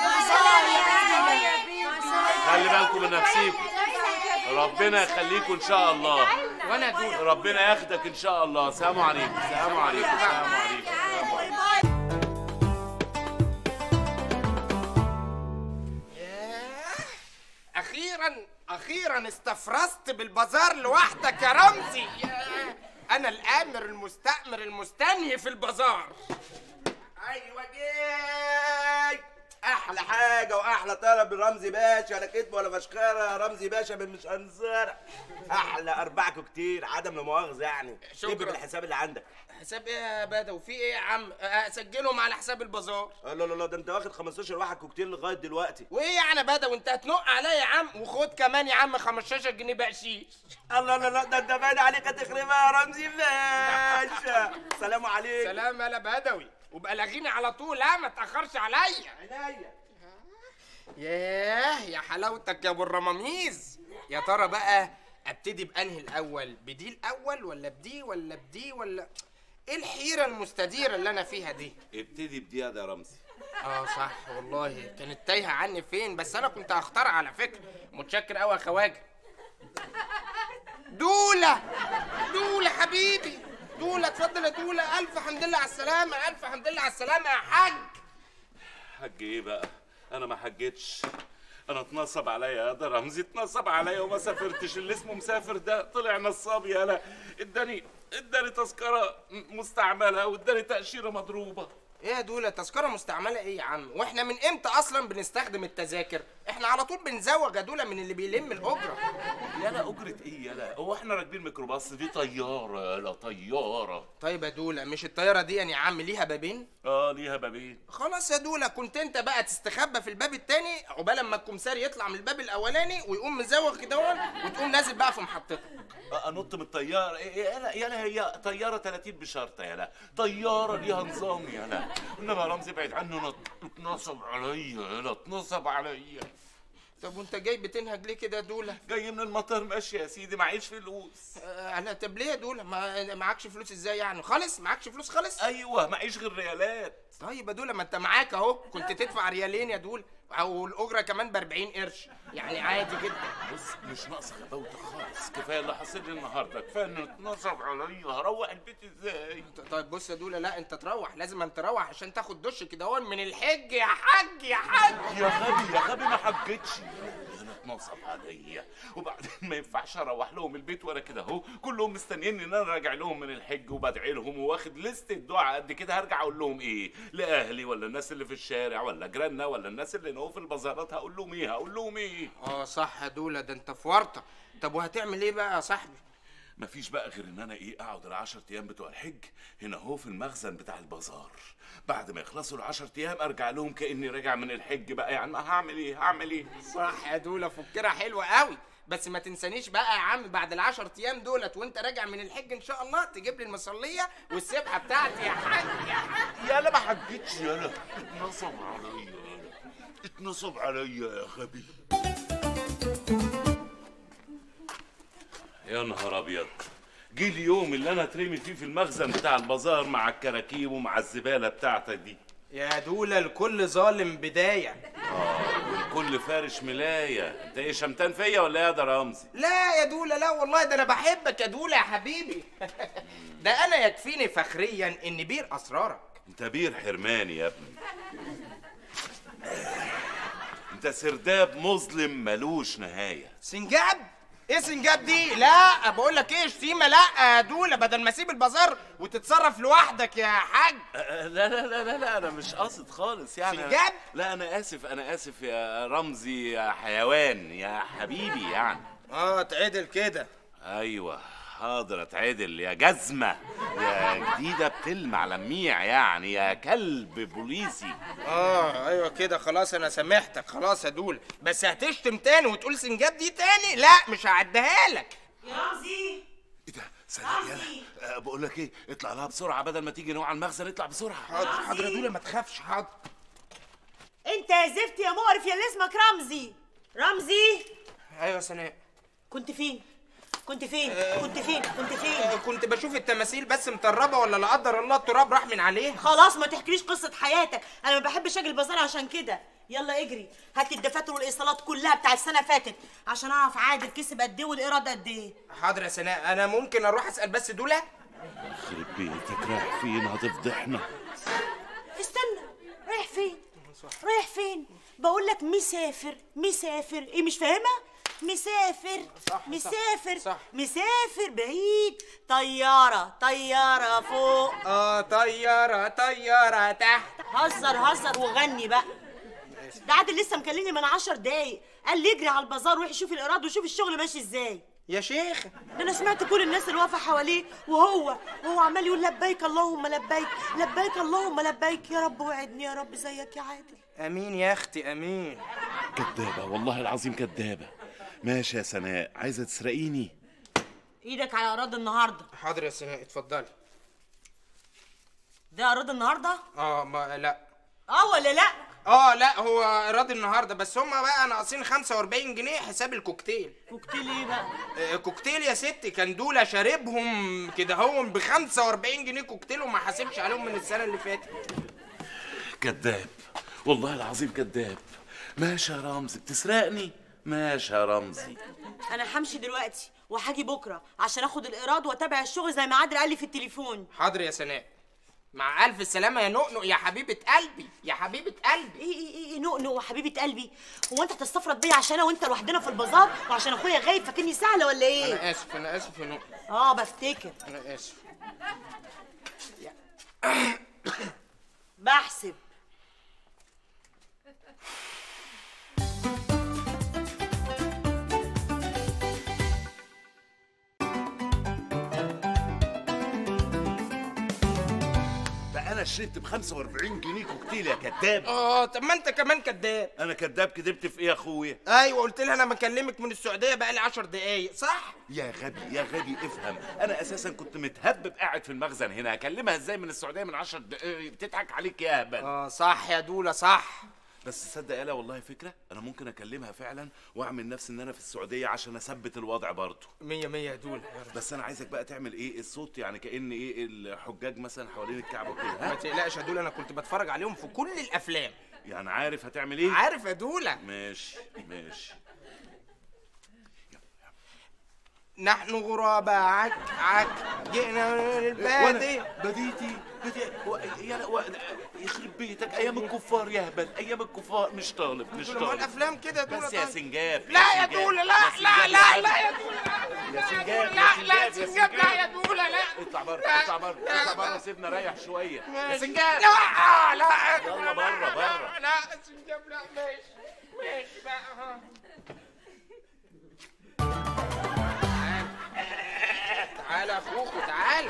S1: خلي بالكم من نفسيكم ربنا يخليكم ان شاء الله
S2: وانا دول
S1: ربنا ياخدك ان شاء الله سلام عليكم سلام عليكم سلام عليكم سلام عليكم
S2: اخيرا اخيرا استفرست بالبازار لوحدك يا رمزي ياه. انا الامر المستامر المستنهي في البازار
S14: ايوه جاي احلى حاجه واحلى طلب لرمزي باشا لا كدب ولا فشخره يا رمزي باشا من مش هنزرع احلى اربعكم كتير عدم لا مؤاخذه يعني
S2: شكرا.
S14: شكرا بالحساب اللي عندك
S2: حساب ايه يا بدوي في ايه يا عم اسجلهم على حساب البازار
S14: لا لا لا ده انت واخد 15 واحد كوكتيل لغايه دلوقتي
S2: وايه يعني بدوي انت هتنق عليا يا عم وخد كمان يا عم 15 جنيه بقشيش
S14: الله لا لا ده انت باين عليك هتخربها يا رمزي باشا سلام عليكم
S2: سلام يا بدوي وبقى لاغيني على طول ها ما تاخرش عليا
S14: عينيا
S2: ياه يا حلاوتك يا ابو الرماميز يا ترى بقى ابتدي بانهي الاول بدي الاول ولا بدي ولا بدي ولا ايه الحيره المستديره اللي انا فيها دي
S1: ابتدي بدقيقة يا رمزي
S2: اه صح والله كانت تايهه عني فين بس انا كنت هختار على فكره متشكر قوي يا خواجه دوله دوله حبيبي دوله اتفضل يا دوله الف حمد لله على السلامه الف حمد لله على السلامه يا حاج
S1: حج ايه بقى انا ما حجتش انا اتنصب عليا يا ده رمزي اتنصب عليا وما سافرتش اللي اسمه مسافر ده طلع نصاب يالا اداني اداني تذكره م- مستعمله واداني تاشيره مضروبه
S2: ايه يا دوله تذكره مستعمله ايه يا عم واحنا من امتى اصلا بنستخدم التذاكر احنا على طول بنزوج يا دوله من اللي بيلم الاجره
S1: يالا اجره ايه يالا هو احنا راكبين ميكروباص دي طياره يالا طياره
S2: طيب يا دوله مش الطياره دي يا عم ليها بابين
S1: اه ليها بابين
S2: خلاص يا دوله كنت انت بقى تستخبى في الباب التاني عقبال اما الكمساري يطلع من الباب الاولاني ويقوم مزوغ كده وتقوم نازل بقى في محطتك
S1: آه، انط من الطياره إيه- إيه، يالا يالا هي طياره 30 بشرطه يالا طياره ليها نظام يالا انما يا رمزي ابعد عني انا اتنصب عليا يالا اتنصب عليا
S2: طب وانت جاي بتنهج ليه كده يا دوله
S1: جاي من المطار ماشي يا سيدي معيش فلوس
S2: آه لا طب ليه يا دوله ما معكش فلوس ازاي يعني خالص معكش فلوس خالص
S1: ايوه معيش غير ريالات
S2: طيب يا دوله ما انت معاك اهو كنت تدفع ريالين يا دوله او الاجره كمان ب 40 قرش يعني عادي جدا
S1: بص مش ناقصه غباوتك خالص كفايه اللي حصل لي النهارده كفايه انه اتنصب عليا هروح البيت ازاي
S2: طيب بص يا دولا لا انت تروح لازم انت تروح عشان تاخد دش كده هون من الحج يا حاج يا حاج
S1: يا غبي يا غبي ما حجتش انا اتنصب عليا وبعدين ما ينفعش اروح لهم البيت وانا كده اهو كلهم مستنيين ان انا راجع لهم من الحج وبدعي لهم واخد لستة دعاء قد كده هرجع اقول لهم ايه لاهلي ولا الناس اللي في الشارع ولا جيراننا ولا الناس اللي نقوا في البازارات هقول لهم ايه هقول لهم ايه
S2: اه صح يا دولا ده انت في ورطه طب وهتعمل ايه بقى يا صاحبي
S1: مفيش بقى غير ان انا ايه اقعد العشر ايام بتوع الحج هنا اهو في المخزن بتاع البازار بعد ما يخلصوا العشر ايام ارجع لهم كاني راجع من الحج بقى يعني ما هعمل ايه هعمل ايه
S2: صح يا دولا فكرة حلوة قوي بس ما تنسانيش بقى يا عم بعد العشر ايام دولت وانت راجع من الحج ان شاء الله تجيب لي المصلية والسبحة بتاعتي يا حاج يا حاج
S1: يالا ما حجتش يالا اتنصب عليا يالا اتنصب عليا يا غبي يا نهار ابيض جه اليوم اللي انا اترمي فيه في المخزن بتاع البازار مع الكراكيب ومع الزباله بتاعتك دي
S2: يا دولا الكل ظالم بداية
S1: اه والكل فارش ملايه انت ايه شمتان فيا ولا ايه يا ده رمزي
S2: لا يا دولا لا والله ده انا بحبك يا دولا يا حبيبي ده انا يكفيني فخريا اني بير اسرارك
S1: انت بير حرماني يا ابني انت سرداب مظلم ملوش نهايه
S2: سنجاب ايه سنجاب دي لا بقول لك ايه شتيمه لا يا دولا بدل ما اسيب البازار وتتصرف لوحدك يا حاج
S1: لا لا لا لا لا انا مش قاصد خالص يعني
S2: سنجاب؟
S1: لا انا اسف انا اسف يا رمزي يا حيوان يا حبيبي يعني
S2: اه اتعدل كده
S1: ايوه حاضر اتعدل يا جزمه يا جديده بتلمع لميع يعني يا كلب بوليسي
S2: اه ايوه كده خلاص انا سامحتك خلاص يا دولا بس هتشتم تاني وتقول سنجاب دي تاني لا مش هعديها لك
S5: يا رمزي
S1: سلام يلا أه بقول لك ايه اطلع لها بسرعه بدل ما تيجي نوع على المخزن اطلع بسرعه
S2: حاضر حاضر يا دولا ما تخافش حاضر
S5: انت يا زفت يا مقرف يا اللي اسمك رمزي رمزي
S2: ايوه سناء
S5: كنت فين كنت فين كنت فين كنت
S2: آه،
S5: فين
S2: كنت بشوف التماثيل بس مطربه ولا لا قدر الله التراب راح من عليها
S5: خلاص ما تحكيليش قصه حياتك انا ما بحبش اجي البازار عشان كده يلا اجري هات لي الدفاتر والايصالات كلها بتاع السنه فاتت عشان اعرف عادل كسب قد ايه والايراد قد ايه
S2: حاضر يا سناء انا ممكن اروح اسال بس دولا
S1: يخرب بيتك رايح فين هتفضحنا
S5: استنى رايح فين رايح فين بقول لك مسافر مسافر ايه مش فاهمه مسافر
S2: صح،
S5: مسافر
S2: صح.
S5: مسافر بعيد طياره طياره فوق
S2: اه طياره طياره تحت
S5: هزر هزر وغني بقى ده عادل لسه مكلمني من عشر دقايق قال لي اجري على البازار روح شوف الايراد وشوف الشغل ماشي ازاي
S2: يا شيخ
S5: ده انا سمعت كل الناس اللي واقفه حواليه وهو وهو عمال يقول لبيك اللهم لبيك لبيك اللهم لبيك يا رب وعدني يا رب زيك يا عادل
S2: امين يا اختي امين
S1: كدابه والله العظيم كدابه ماشي يا سناء عايزه تسرقيني
S5: ايدك على ايراد النهارده
S2: حاضر يا سناء اتفضلي
S5: ده ايراد النهارده
S2: اه ما لا
S5: اه ولا لا
S2: اه لا هو ايراد النهارده بس هما بقى ناقصين 45 جنيه حساب الكوكتيل
S5: كوكتيل ايه بقى
S2: آه، كوكتيل يا ستي كان دولا شاربهم كده هو ب 45 جنيه كوكتيل وما حاسبش عليهم من السنه اللي فاتت
S1: كذاب والله العظيم كذاب ماشي يا رمزي بتسرقني ماشي يا رمزي
S5: انا همشي دلوقتي وهاجي بكره عشان اخد الايراد واتابع الشغل زي ما عادل قال لي في التليفون
S2: حاضر يا سناء مع الف سلامه يا نؤنؤ يا حبيبه قلبي يا حبيبه قلبي
S5: ايه ايه ايه نؤنؤ وحبيبه قلبي هو انت هتستفرد بيا عشان انا وانت لوحدنا في البازار وعشان اخويا غايب فاكرني سهله ولا ايه
S2: انا اسف انا اسف يا نؤنؤ
S5: اه بفتكر
S2: انا اسف
S5: بحسب
S1: ده انا شربت ب 45 جنيه كوكتيل يا كذاب
S2: اه طب ما انت كمان كداب
S1: انا كذاب كدبت في ايه يا اخويا
S2: ايوه قلت لها انا بكلمك من السعوديه بقالي 10 دقايق صح
S1: يا غبي يا غبي افهم انا اساسا كنت متهبب قاعد في المخزن هنا اكلمها ازاي من السعوديه من 10 دقايق بتضحك عليك يا هبل
S2: اه صح يا دولا صح
S1: بس تصدق يالا والله فكره انا ممكن اكلمها فعلا واعمل نفسي ان انا في السعوديه عشان اثبت الوضع برضه
S2: مية مية يا دولا يا رب.
S1: بس انا عايزك بقى تعمل ايه الصوت يعني كان ايه الحجاج مثلا حوالين الكعبه كده
S2: ما
S1: ها
S2: تقلقش يا دولا انا كنت بتفرج عليهم في كل الافلام
S1: يعني عارف هتعمل ايه
S2: عارف يا دوله
S1: ماشي ماشي
S2: نحن غرباء عك عك جئنا من البادية
S1: وانا بديتي بدي و... يا و... يخرب بيتك ايام الكفار يا هبل ايام الكفار مش طالب مش
S2: دول ما
S1: طالب
S2: الافلام كده يا دوله
S1: بس يا
S2: طيب.
S1: سنجاب
S2: لا يا
S1: سنجاب،
S2: دوله لا
S1: يا
S2: لا
S1: سنجاب
S2: لا
S1: يا
S2: لا
S1: حبيبي.
S2: يا دوله
S1: يا سنجاب
S2: لا
S1: يا
S2: لا
S1: سنجاب يا
S2: سنجاب لا
S1: سنجاب.
S2: يا دوله لا
S1: اطلع بره
S2: لا.
S1: اطلع بره
S2: لا.
S1: اطلع بره سيبنا ريح شويه يا
S2: ماشي.
S1: سنجاب
S2: لا آه، لا
S1: يلا بره بره
S2: لا سنجاب لا ماشي ماشي بقى ها. تعالى يا اخوك تعالى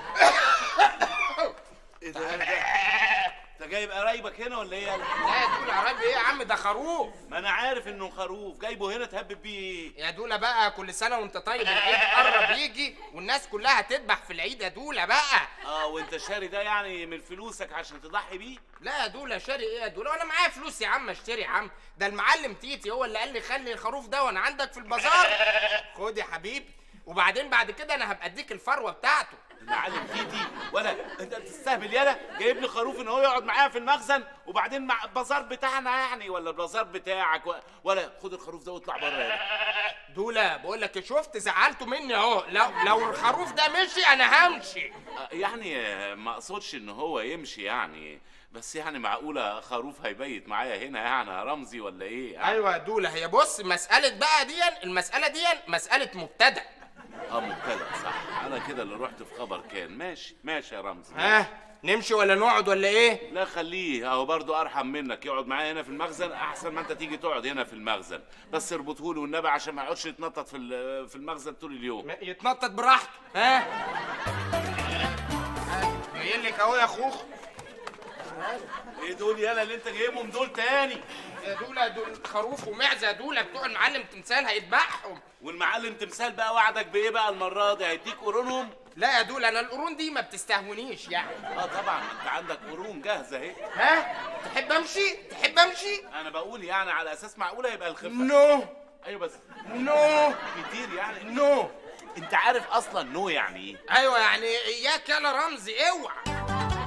S1: ايه ده ده انت جايب قرايبك هنا ولا ايه يالا؟
S2: لا يا دوله عربي ايه يا عم ده خروف
S1: ما انا عارف انه خروف جايبه هنا تهبب بيه ايه
S2: يا دوله بقى كل سنه وانت طيب العيد قرب يجي والناس كلها هتذبح في العيد يا دوله بقى
S1: اه وانت شاري ده يعني من فلوسك عشان تضحي بيه
S2: لا يا دوله شاري ايه يا دوله وانا معايا فلوس يا عم اشتري يا عم ده المعلم تيتي هو اللي قال لي خلي الخروف ده وانا عندك في البازار خد يا حبيبي وبعدين بعد كده انا هبقى اديك الفروه بتاعته
S1: المعلم تيتي ولا انت بتستهبل يالا جايب لي خروف ان هو يقعد معايا في المخزن وبعدين مع البازار بتاعنا يعني ولا البازار بتاعك و... ولا خد الخروف ده واطلع بره يالا
S2: دوله بقول لك شفت زعلته مني اهو لو لو الخروف ده مشي انا همشي
S1: آه، يعني آه، ما اقصدش ان هو يمشي يعني بس يعني معقوله خروف هيبيت معايا هنا يعني يا رمزي ولا ايه يعني؟
S2: ايوه يا دوله هي بص مساله بقى دي المساله دي مساله مبتدأ
S1: اه مبتدأ صح انا كده اللي رحت في خبر كان ماشي ماشي يا رمزي
S2: ها نمشي ولا نقعد ولا ايه
S1: لا خليه اهو برضه ارحم منك يقعد معايا هنا في المخزن احسن ما انت تيجي تقعد هنا في المخزن بس اربطه لي والنبي عشان ما يقعدش يتنطط في ال- في المخزن طول اليوم
S2: يتنطط براحته ها جايين لك اهو يا اخوخ
S1: ايه دول يالا اللي انت جايبهم دول تاني
S2: يا دوله دول خروف ومعزه دول بتوع المعلم تمثال هيذبحهم
S1: والمعلم تمثال بقى وعدك بايه بقى المره دي هيديك قرونهم
S2: لا يا دول انا القرون دي ما بتستهونيش يعني
S1: اه طبعا انت عندك قرون جاهزه اهي
S2: ها تحب امشي تحب امشي
S1: انا بقول يعني على اساس معقوله يبقى الخفه
S2: نو
S1: ايوه بس
S2: نو
S1: كتير يعني
S2: نو
S1: انت عارف اصلا نو يعني ايه
S2: ايوه يعني اياك يلا رمزي اوعى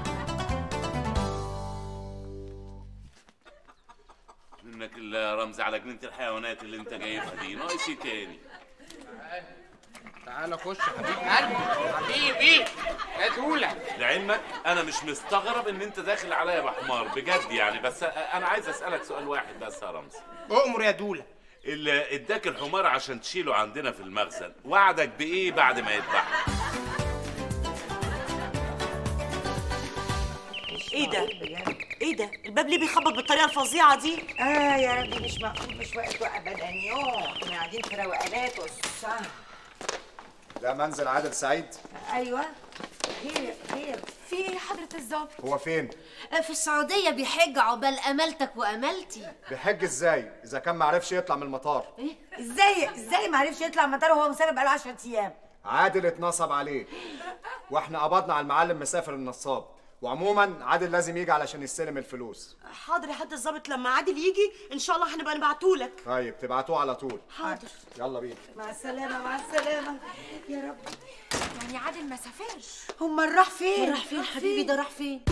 S1: منك الرمز على جنينه الحيوانات اللي انت جايبها دي ناقص ايه تاني
S2: تعالى خش حبيب قلبي حبيبي يا دوله
S1: لعلمك انا مش مستغرب ان انت داخل عليا بحمار بجد يعني بس انا عايز اسالك سؤال واحد بس يا رمزي
S2: اؤمر يا دوله
S1: اللي اداك الحمار عشان تشيله عندنا في المخزن وعدك بايه بعد ما يذبحه
S5: ايه ده ايه ده الباب ليه بيخبط بالطريقه الفظيعه دي
S12: اه يا ربي مش معقول مش وقته ابدا يوم احنا قاعدين في روقانات والسهر
S13: ده منزل عادل سعيد
S12: ايوه خير خير
S3: في ايه حضرة الظابط؟
S13: هو فين
S10: في السعودية بيحج عقبال أملتك وأملتي
S13: بيحج ازاي اذا كان معرفش يطلع من المطار
S12: ازاي ازاي ما عرفش يطلع مطار وهو مسافر بقاله 10 ايام
S13: عادل اتنصب عليه واحنا قبضنا على المعلم مسافر النصاب وعموما عادل لازم يجي علشان يستلم الفلوس
S5: حاضر يا حد الظابط لما عادل يجي ان شاء الله هنبقى نبعتهولك
S13: طيب تبعتوه على طول
S5: حاضر
S13: يلا بينا
S12: مع السلامه مع السلامه يا رب
S3: يعني عادل ما سافرش
S12: امال راح فين
S10: راح فين حبيبي ده راح فين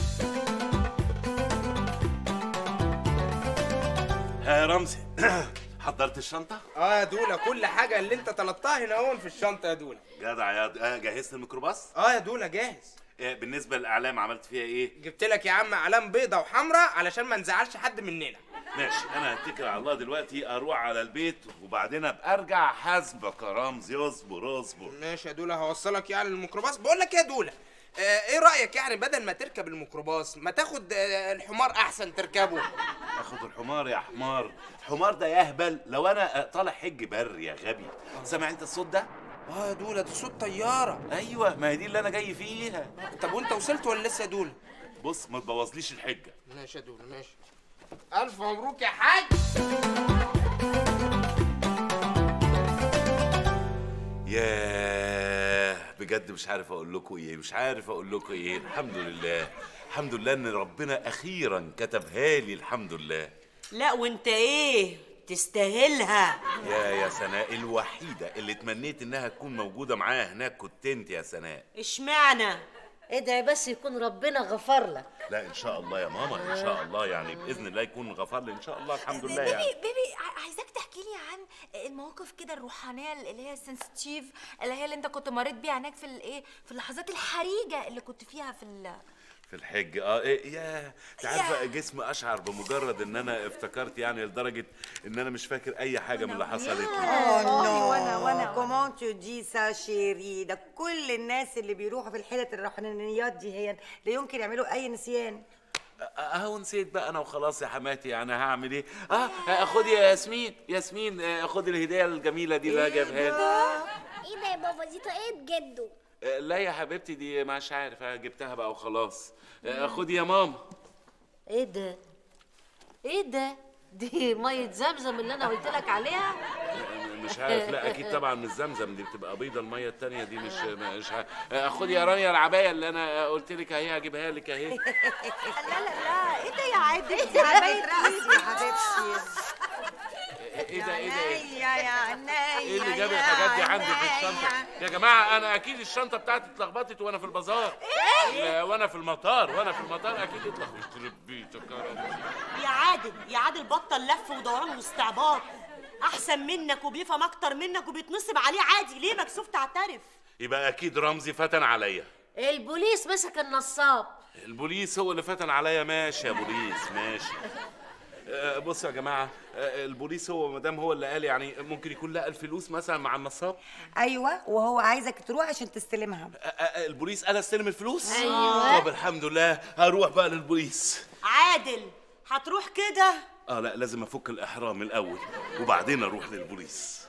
S1: ها يا رمزي حضرت الشنطه
S2: اه يا دوله كل حاجه اللي انت طلبتها هنا هون في الشنطه يا دوله
S1: جدع يا د- آه، جهزت الميكروباص
S2: اه يا دوله جاهز
S1: آه، بالنسبه للاعلام عملت فيها ايه
S2: جبت لك يا عم علام بيضه وحمراء علشان ما نزعلش حد مننا
S1: ماشي انا هتكل على الله دلوقتي اروح على البيت وبعدين ابقى ارجع حاسبك يا رمزي اصبر اصبر
S2: ماشي يا دوله هوصلك يعني الميكروباص بقول لك يا دوله آه ايه رايك يعني بدل ما تركب الميكروباص ما تاخد آه الحمار احسن تركبه
S1: اخد الحمار يا حمار حمار ده يهبل لو انا آه، طالع حج بر يا غبي سامع انت الصوت ده
S2: اه يا دوله ده صوت طياره
S1: ايوه ما هي دي اللي انا جاي فيها
S2: طب وانت وصلت ولا لسه يا دوله
S1: بص ما تبوظليش الحجه
S2: ماشي يا دوله ماشي الف مبروك يا حاج
S1: ياه بجد مش عارف اقول لكم ايه مش عارف اقول لكم ايه الحمد لله الحمد لله ان ربنا اخيرا كتبها لي الحمد لله
S5: لا وانت ايه تستاهلها
S1: يا يا سناء الوحيده اللي تمنيت انها تكون موجوده معايا هناك كنت انت يا سناء
S5: اشمعنى
S10: ادعي بس يكون ربنا غفر لك
S1: لا ان شاء الله يا ماما ان شاء الله يعني باذن الله يكون غفر لي ان شاء الله الحمد لله
S3: بيبي
S1: يعني
S3: بيبي ع- عايزاك تحكي لي عن المواقف كده الروحانيه اللي هي سنسيتيف اللي هي اللي انت كنت مريت بيها هناك في الايه في اللحظات الحرجه اللي كنت فيها في ال
S1: في الحج اه إيه يا انت عارفه جسمي اشعر بمجرد ان انا افتكرت يعني لدرجه ان انا مش فاكر اي حاجه من اللي حصلت لي
S12: اوه نو وانا وانا كومون تو دي سا شيري ده كل الناس اللي بيروحوا في الحتت الروحانيات دي هي لا يمكن يعملوا اي نسيان
S1: اهو نسيت بقى انا وخلاص يا حماتي يعني هعمل ايه اه خدي يا ياسمين ياسمين آه، خدي الهديه الجميله دي اللي أنا جايبها لك
S9: ايه ده يا بابا دي طاقية جده
S1: آه، لا يا حبيبتي دي مش عارف أنا جبتها بقى وخلاص آه، خدي يا ماما
S10: ايه ده ايه ده دي ميه زمزم اللي انا قلت لك عليها
S1: مش عارف لا اكيد طبعا مش زمزم دي بتبقى بيضه الميه التانية دي مش مش عارف آه، خدي يا رانيا العبايه اللي انا قلت لك اهي هجيبها لك اهي
S3: لا لا لا ايه ده يا عادل
S12: دي عباية رقص يا حبيبتي
S1: ايه ده ايه ده ايه
S12: يا يا عينيا
S1: ايه اللي جاب الحاجات دي عندي في الشنطه يا جماعه انا اكيد الشنطه بتاعتي اتلخبطت وانا في البازار ايه وانا في المطار وانا في المطار اكيد اتلخبطت يخرب بيتك يا رب
S5: يا عادل يا عادل بطل لف ودوران واستعباط احسن منك وبيفهم اكتر منك وبيتنصب عليه عادي ليه مكسوف تعترف
S1: يبقى اكيد رمزي فتن عليا
S10: البوليس مسك النصاب
S1: البوليس هو اللي فتن عليا ماشي يا بوليس ماشي آه، بصوا يا جماعه آه، البوليس هو ما دام هو اللي قال يعني ممكن يكون لقى الفلوس مثلا مع النصاب
S12: ايوه وهو عايزك تروح عشان تستلمها
S1: آه، آه، البوليس قال استلم الفلوس
S5: أيوة.
S1: طب الحمد لله هروح بقى للبوليس
S5: عادل هتروح كده
S1: اه لا لازم افك الاحرام الاول وبعدين اروح للبوليس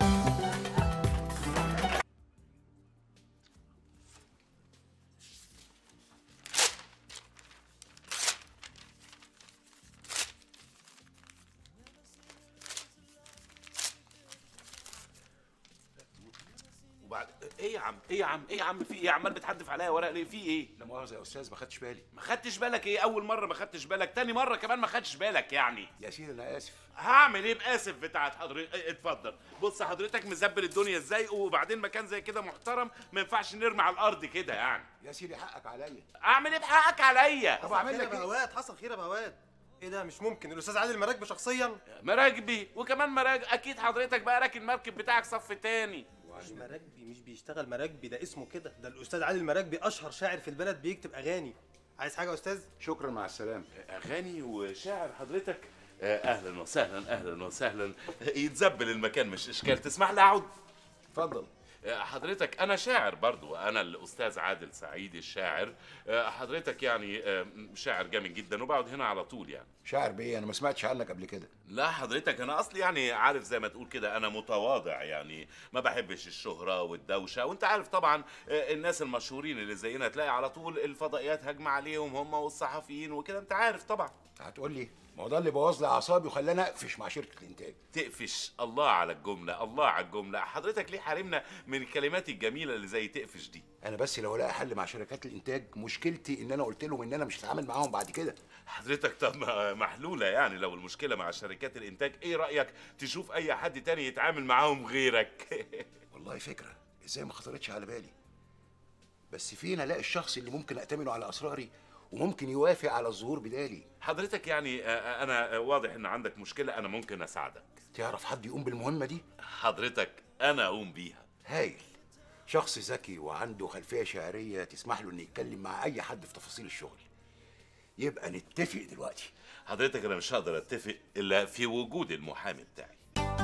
S1: وبعد ايه يا عم ايه يا عم ايه يا عم في ايه عمال بتحدف عليا ورق ليه في ايه
S15: لا مؤاخذة يا أستاذ ما خدتش بالي
S1: ما خدتش بالك ايه اول مره ما خدتش بالك تاني مره كمان ما خدتش بالك يعني
S15: يا سيدي أنا آسف
S1: هعمل ايه باسف بتاعت حضرتك إيه، اتفضل بص حضرتك مزبل الدنيا ازاي وبعدين مكان زي كده محترم ما ينفعش نرمي على الارض كده يعني
S15: يا سيدي حقك عليا
S1: اعمل ايه بحقك عليا
S15: طب أعمل لك
S8: يا
S15: إيه؟
S8: بهوات حصل خير يا بهوات ايه ده مش ممكن الاستاذ عادل مراكبي شخصيا
S1: مراكبي وكمان مراكب اكيد حضرتك بقى راكن المركب بتاعك صف تاني
S8: مش مراكبي مش بيشتغل مراكبي ده اسمه كده ده الاستاذ عادل مراكبي اشهر شاعر في البلد بيكتب اغاني عايز حاجه يا استاذ
S15: شكرا مع السلامة
S1: اغاني وشاعر حضرتك آه، اهلا وسهلا اهلا وسهلا يتزبل المكان مش اشكال تسمح لي اقعد
S15: اتفضل
S1: آه، حضرتك انا شاعر برضو انا الاستاذ عادل سعيد الشاعر آه، حضرتك يعني آه، شاعر جامد جدا وبقعد هنا على طول يعني
S15: شاعر بإيه أنا ما سمعتش عنك قبل كده
S1: لا حضرتك انا اصلي يعني عارف زي ما تقول كده انا متواضع يعني ما بحبش الشهرة والدوشة وانت عارف طبعا آه، الناس المشهورين اللي زينا تلاقي على طول الفضائيات هجمة عليهم هم والصحفيين وكده انت عارف طبعا
S15: هتقول لي ما هو ده اللي بوظ لي أعصابي وخلاني أقفش مع شركة الإنتاج
S1: تقفش الله على الجملة الله على الجملة حضرتك ليه حارمنا من الكلمات الجميلة اللي زي تقفش دي
S15: أنا بس لو الاقي حل مع شركات الإنتاج مشكلتي إن أنا قلت لهم إن أنا مش هتعامل معاهم بعد كده
S1: حضرتك طب ما- محلولة يعني لو المشكلة مع شركات الإنتاج إيه رأيك تشوف أي حد تاني يتعامل معاهم غيرك
S15: والله فكرة إزاي ما خطرتش على بالي بس فين ألاقي الشخص اللي ممكن أأتمنه على أسراري وممكن يوافق على الظهور بدالي
S1: حضرتك يعني آه، أنا آه، واضح إن عندك مشكلة أنا ممكن أساعدك
S15: تعرف حد يقوم بالمهمة دي؟
S1: حضرتك أنا أقوم بيها
S15: هايل شخص ذكي وعنده خلفية شعرية تسمح له إنه يتكلم مع أي حد في تفاصيل الشغل يبقى نتفق دلوقتي
S1: حضرتك أنا مش هقدر أتفق إلا في وجود المحامي بتاعي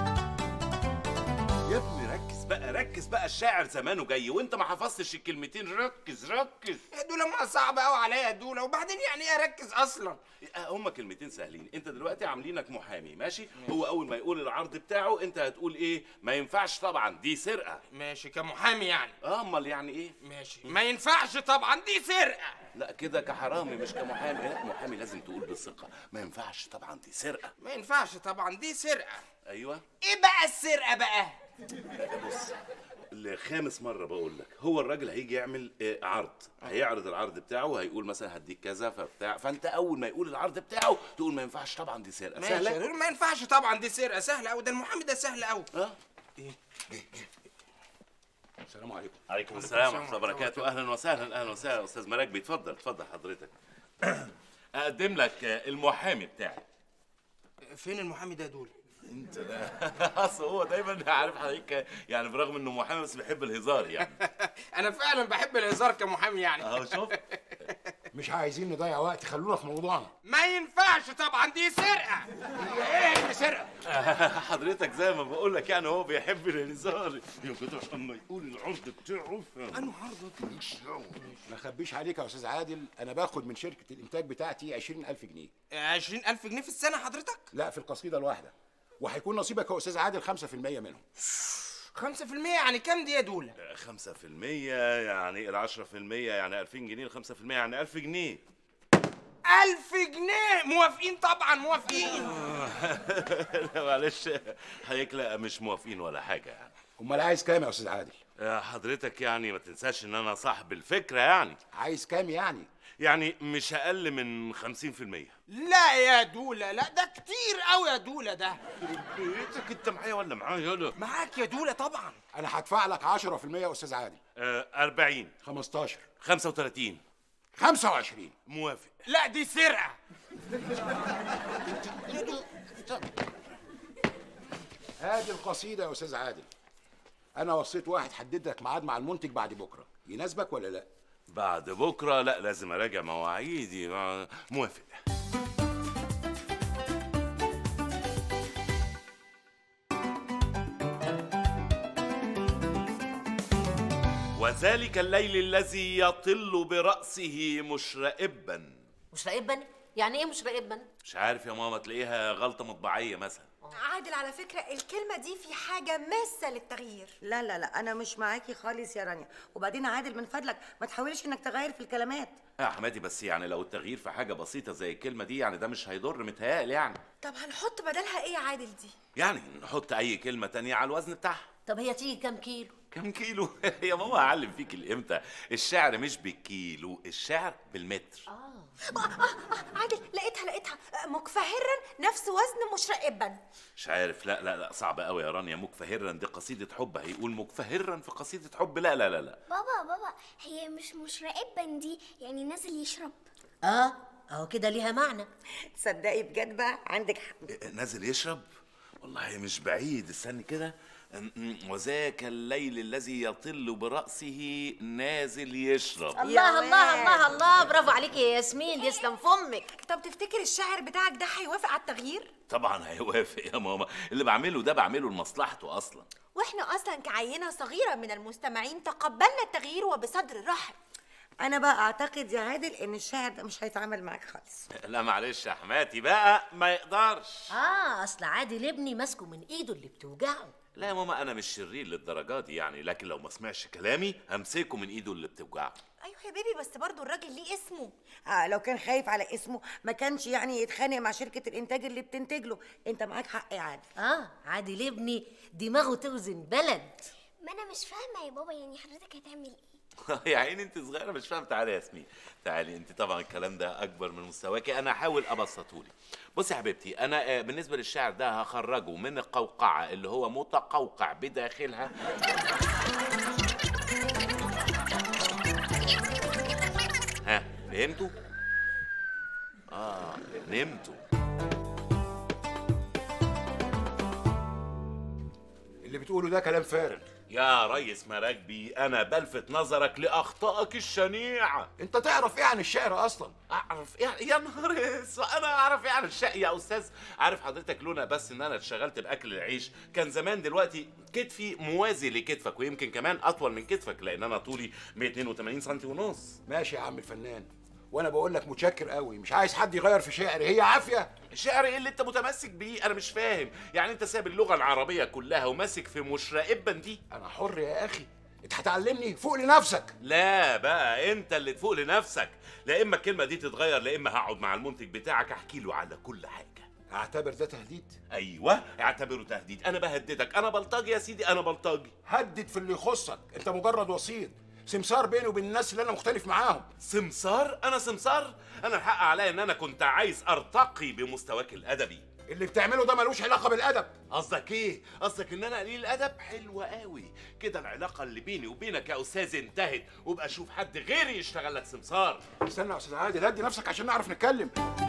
S1: يا ابني ركز بقى ركز بقى الشاعر زمانه جاي وانت ما حفظتش الكلمتين ركز ركز
S2: يا دولا ما صعب قوي عليا يا دولا وبعدين يعني ايه اركز اصلا
S1: هما كلمتين سهلين انت دلوقتي عاملينك محامي ماشي هو اول ما يقول العرض بتاعه انت هتقول ايه ما ينفعش طبعا دي سرقه
S2: ماشي كمحامي يعني
S1: اه امال يعني ايه
S2: ماشي ما ينفعش طبعا دي سرقه
S1: لا كده كحرامي مش كمحامي لا محامي لازم تقول بالثقه ما ينفعش طبعا دي سرقه
S2: ما ينفعش طبعا دي سرقه
S1: ايوه
S2: ايه بقى السرقه بقى
S1: بص لخامس مرة بقول لك هو الراجل هيجي يعمل آه، عرض هيعرض العرض بتاعه وهيقول مثلا هديك كذا فبتاع فانت اول ما يقول العرض بتاعه تقول ما ينفعش طبعا دي سرقة
S2: ماشي يا
S1: سهلة
S2: دول ما ينفعش طبعا دي سرقه سهله قوي ده المحامي ده سهل قوي
S1: اه
S15: السلام عليكم
S1: عليكم السلام ورحمه الله وبركاته اهلا وسهلا اهلا وسهلا استاذ مراكبي اتفضل اتفضل حضرتك اقدم لك المحامي بتاعي
S2: فين المحامي ده يا دول
S1: انت ده اصل هو دايما عارف حضرتك يعني برغم انه محامي بس بيحب الهزار يعني
S2: انا فعلا بحب الهزار كمحامي يعني
S1: اهو شوف
S15: مش عايزين نضيع وقت خلونا في موضوعنا
S2: ما ينفعش طبعا دي سرقه
S15: هي ايه اللي سرقه
S1: حضرتك زي ما بقول لك يعني هو بيحب الهزار يمكن اما يقول العرض بتاعه
S2: انا عرض
S15: ما اخبيش عليك يا استاذ عادل انا باخد من شركه الانتاج بتاعتي 20000 جنيه
S2: 20000 جنيه في السنه حضرتك
S15: لا في القصيده الواحده وهيكون نصيبك يا استاذ عادل 5% منهم
S2: 5% يعني كام دي يا دولة؟
S1: 5% يعني ال 10% يعني 2000 جنيه ال 5% يعني 1000 جنيه
S2: 1000 جنيه موافقين طبعا موافقين
S1: لا معلش حضرتك لا مش موافقين ولا حاجه يعني
S15: امال عايز كام يا استاذ عادل
S1: حضرتك يعني ما تنساش ان انا صاحب الفكره يعني
S15: عايز كام يعني
S1: يعني مش اقل من 50%
S2: لا يا دولة لا ده كتير قوي يا دولة ده
S1: بيتك انت معايا ولا معايا يلا
S2: معاك يا دولة طبعا
S15: انا هدفع لك 10% يا استاذ عادل
S1: آه 40
S15: 15
S1: 35
S15: 25
S1: موافق
S2: لا دي سرقة
S15: هذه القصيدة يا أستاذ عادل أنا وصيت واحد حدد لك ميعاد مع المنتج بعد بكرة يناسبك ولا لا؟
S1: بعد بكره لا لازم اراجع مواعيدي ما- موافق وذلك الليل الذي يطل برأسه مشرئبا
S10: مش راقبا يعني ايه مش راقبا
S1: مش عارف يا ماما تلاقيها غلطة مطبعية مثلا
S16: عادل على فكرة الكلمة دي في حاجة ماسة للتغيير
S12: لا لا لا انا مش معاكي خالص يا رانيا وبعدين عادل من فضلك ما تحاوليش انك تغير في الكلمات
S1: يا حماتي بس يعني لو التغيير في حاجة بسيطة زي الكلمة دي يعني ده مش هيضر متهيألي يعني
S16: طب هنحط بدلها ايه يا عادل دي
S1: يعني نحط أي كلمة تانية على الوزن بتاعها
S10: طب هي تيجي كام كيلو
S1: كم كيلو يا ماما هعلم فيك الامتى الشعر مش بالكيلو الشعر بالمتر
S16: آه آه آه عادل لقيتها لقيتها آه، مكفهرا نفس وزن مشرقبا
S1: مش عارف لا لا لا صعب قوي يا رانيا مكفهرا دي قصيدة حب هيقول مكفهرا في قصيدة حب لا لا لا لا
S9: بابا بابا هي مش مشرقبا دي يعني نازل يشرب
S10: اه اهو كده ليها معنى
S12: تصدقي بجد بقى عندك حق
S1: نازل يشرب والله مش بعيد استني كده أم- أم، وذاك الليل الذي يطل برأسه نازل يشرب
S10: الله الله الله الله برافو عليكي يا ياسمين يسلم فمك
S16: طب تفتكر الشاعر بتاعك ده هيوافق على التغيير
S1: طبعا هيوافق يا ماما اللي بعمله ده بعمله لمصلحته اصلا
S16: واحنا اصلا كعينة صغيرة من المستمعين تقبلنا التغيير وبصدر رحب
S12: انا بقى اعتقد يا عادل ان الشاعر ده مش هيتعامل معاك خالص
S1: لا معلش يا حماتي بقى ما يقدرش
S10: اه اصل عادل ابني ماسكه من ايده اللي بتوجعه
S1: لا يا ماما انا مش شرير للدرجه دي يعني لكن لو ما سمعش كلامي همسكه من ايده اللي بتوجعه
S16: ايوه يا بيبي بس برضو الراجل ليه اسمه
S12: آه لو كان خايف على اسمه ما كانش يعني يتخانق مع شركة الإنتاج اللي بتنتج له أنت معاك حق يا عادل
S10: اه عادل ابني دماغه توزن بلد
S9: ما انا مش فاهمه يا بابا يعني حضرتك هتعمل ايه
S1: يا عيني انت صغيره مش فاهم تعالي يا ياسمين تعالي انت طبعا الكلام ده اكبر من مستواكي انا هحاول ابسطهولي بصي يا حبيبتي انا آه، بالنسبه للشعر ده هخرجه من القوقعه اللي هو متقوقع بداخلها ها فهمتوا اه نمتوا
S15: اللي بتقوله ده كلام فارغ
S1: يا ريس مراكبي انا بلفت نظرك لاخطائك الشنيعه
S15: انت تعرف ايه عن الشعر اصلا
S1: اعرف ايه يا نهار اسود انا اعرف ايه عن الشقي يا استاذ عارف حضرتك لونا بس ان انا اتشغلت باكل العيش كان زمان دلوقتي كتفي موازي لكتفك ويمكن كمان اطول من كتفك لان انا طولي 182 سم ونص
S15: ماشي يا عم الفنان وانا بقول لك متشكر قوي مش عايز حد يغير في شعري هي عافيه
S1: شعر ايه اللي انت متمسك بيه انا مش فاهم يعني انت ساب اللغه العربيه كلها وماسك في مشرقبا دي
S15: انا حر يا اخي انت هتعلمني فوق لنفسك
S1: لا بقى انت اللي تفوق لنفسك لا اما الكلمه دي تتغير لا اما هقعد مع المنتج بتاعك احكي له على كل حاجه
S15: اعتبر ده تهديد
S1: ايوه اعتبره تهديد انا بهددك انا بلطجي يا سيدي انا بلطجي
S15: هدد في اللي يخصك انت مجرد وسيط سمسار بيني وبين الناس اللي انا مختلف معاهم
S1: سمسار انا سمسار انا الحق عليا ان انا كنت عايز ارتقي بمستواك الادبي
S15: اللي بتعمله ده ملوش علاقه بالادب
S1: قصدك ايه قصدك ان انا قليل الادب حلوه قوي كده العلاقه اللي بيني وبينك يا استاذ انتهت وابقى اشوف حد غيري يشتغل لك سمسار
S15: استنى يا استاذ عادل هدي نفسك عشان نعرف نتكلم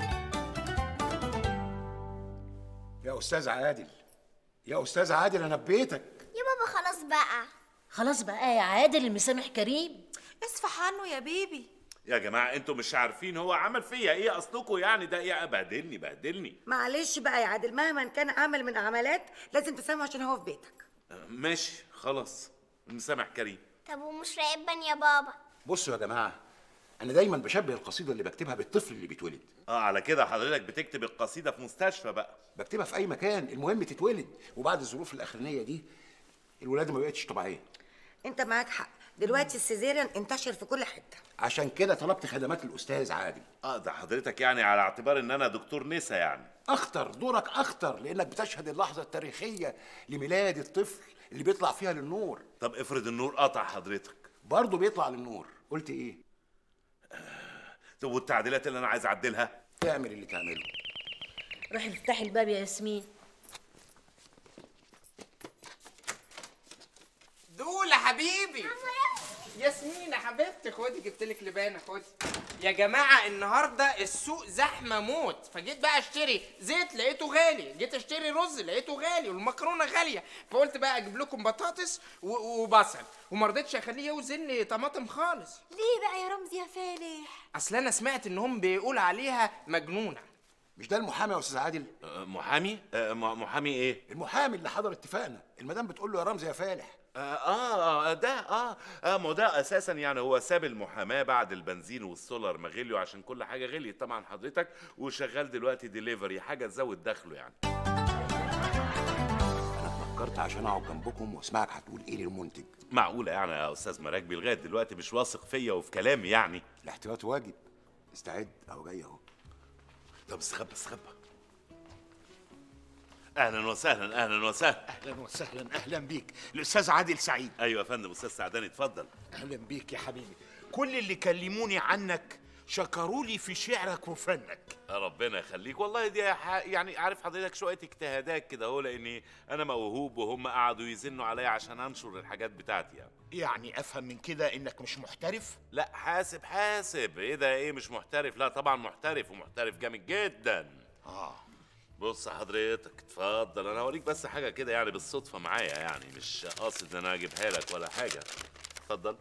S15: يا استاذ عادل يا استاذ عادل انا ببيتك
S9: يا بابا خلاص بقى
S10: خلاص بقى يا عادل المسامح كريم
S16: اصفح عنه يا بيبي
S1: يا جماعه انتوا مش عارفين هو عمل فيا ايه اصلكوا يعني ده ايه بهدلني بهدلني
S12: معلش بقى يا عادل مهما كان عمل من عملات لازم تسامحه عشان هو في بيتك
S1: ماشي خلاص مسامح كريم
S9: طب ومش راقبا يا بابا
S15: بصوا يا جماعه انا دايما بشبه القصيده اللي بكتبها بالطفل اللي بيتولد
S1: اه على كده حضرتك بتكتب القصيده في مستشفى بقى
S15: بكتبها في اي مكان المهم تتولد وبعد الظروف الاخرانيه دي الولاده ما بقتش طبيعيه
S12: انت معاك حق دلوقتي السيزيريان انتشر في كل حته
S15: عشان كده طلبت خدمات الاستاذ عادل
S1: اه ده حضرتك يعني على اعتبار ان انا دكتور نسا يعني
S15: اخطر دورك اخطر لانك بتشهد اللحظه التاريخيه لميلاد الطفل اللي بيطلع فيها للنور
S1: طب افرض النور قطع حضرتك
S15: برضه بيطلع للنور قلت ايه
S1: طب والتعديلات اللي انا عايز اعدلها
S15: تعمل اللي تعمله
S10: روحي افتحي الباب يا ياسمين
S2: دول يا حبيبي ياسمين يا حبيبتي خدي جبت لك لبانه خدي يا جماعه النهارده السوق زحمه موت فجيت بقى اشتري زيت لقيته غالي جيت اشتري رز لقيته غالي والمكرونه غاليه فقلت بقى اجيب لكم بطاطس و- وبصل وما رضيتش اخليه يوزن لي طماطم خالص
S16: ليه بقى يا رمزي يا فالح
S2: اصل انا سمعت انهم بيقول عليها مجنونه
S15: مش ده المحامي يا استاذ عادل
S1: آه محامي آه م- محامي ايه
S15: المحامي اللي حضر اتفاقنا المدام بتقول له يا رمزي يا فالح
S1: آه, اه ده اه اه ما هو ده اساسا يعني هو ساب المحاماه بعد البنزين والسولار ما غليوا عشان كل حاجه غليت طبعا حضرتك وشغال دلوقتي ديليفري حاجه تزود دخله يعني
S15: انا اتنكرت عشان اقعد جنبكم واسمعك هتقول ايه للمنتج
S1: معقوله يعني يا استاذ مراكبي لغايه دلوقتي مش واثق فيا وفي كلامي يعني
S15: الاحتياط واجب استعد اهو جاي اهو
S1: طب استخبى استخبى اهلا وسهلا اهلا وسهلا
S17: اهلا وسهلا اهلا بيك الاستاذ عادل سعيد
S1: ايوه يا فندم استاذ سعداني اتفضل
S17: اهلا بيك يا حبيبي كل اللي كلموني عنك شكروا لي في شعرك وفنك
S1: ربنا يخليك والله دي ح- يعني عارف حضرتك شويه اجتهادات كده اهو لاني انا موهوب وهم قعدوا يزنوا عليا عشان انشر الحاجات بتاعتي يعني
S17: يعني افهم من كده انك مش محترف
S1: لا حاسب حاسب ايه ده ايه مش محترف لا طبعا محترف ومحترف جامد جدا
S17: اه
S1: بص حضرتك اتفضل انا هوريك بس حاجه كده يعني بالصدفه معايا يعني مش قاصد ان انا اجيبها لك ولا حاجه اتفضل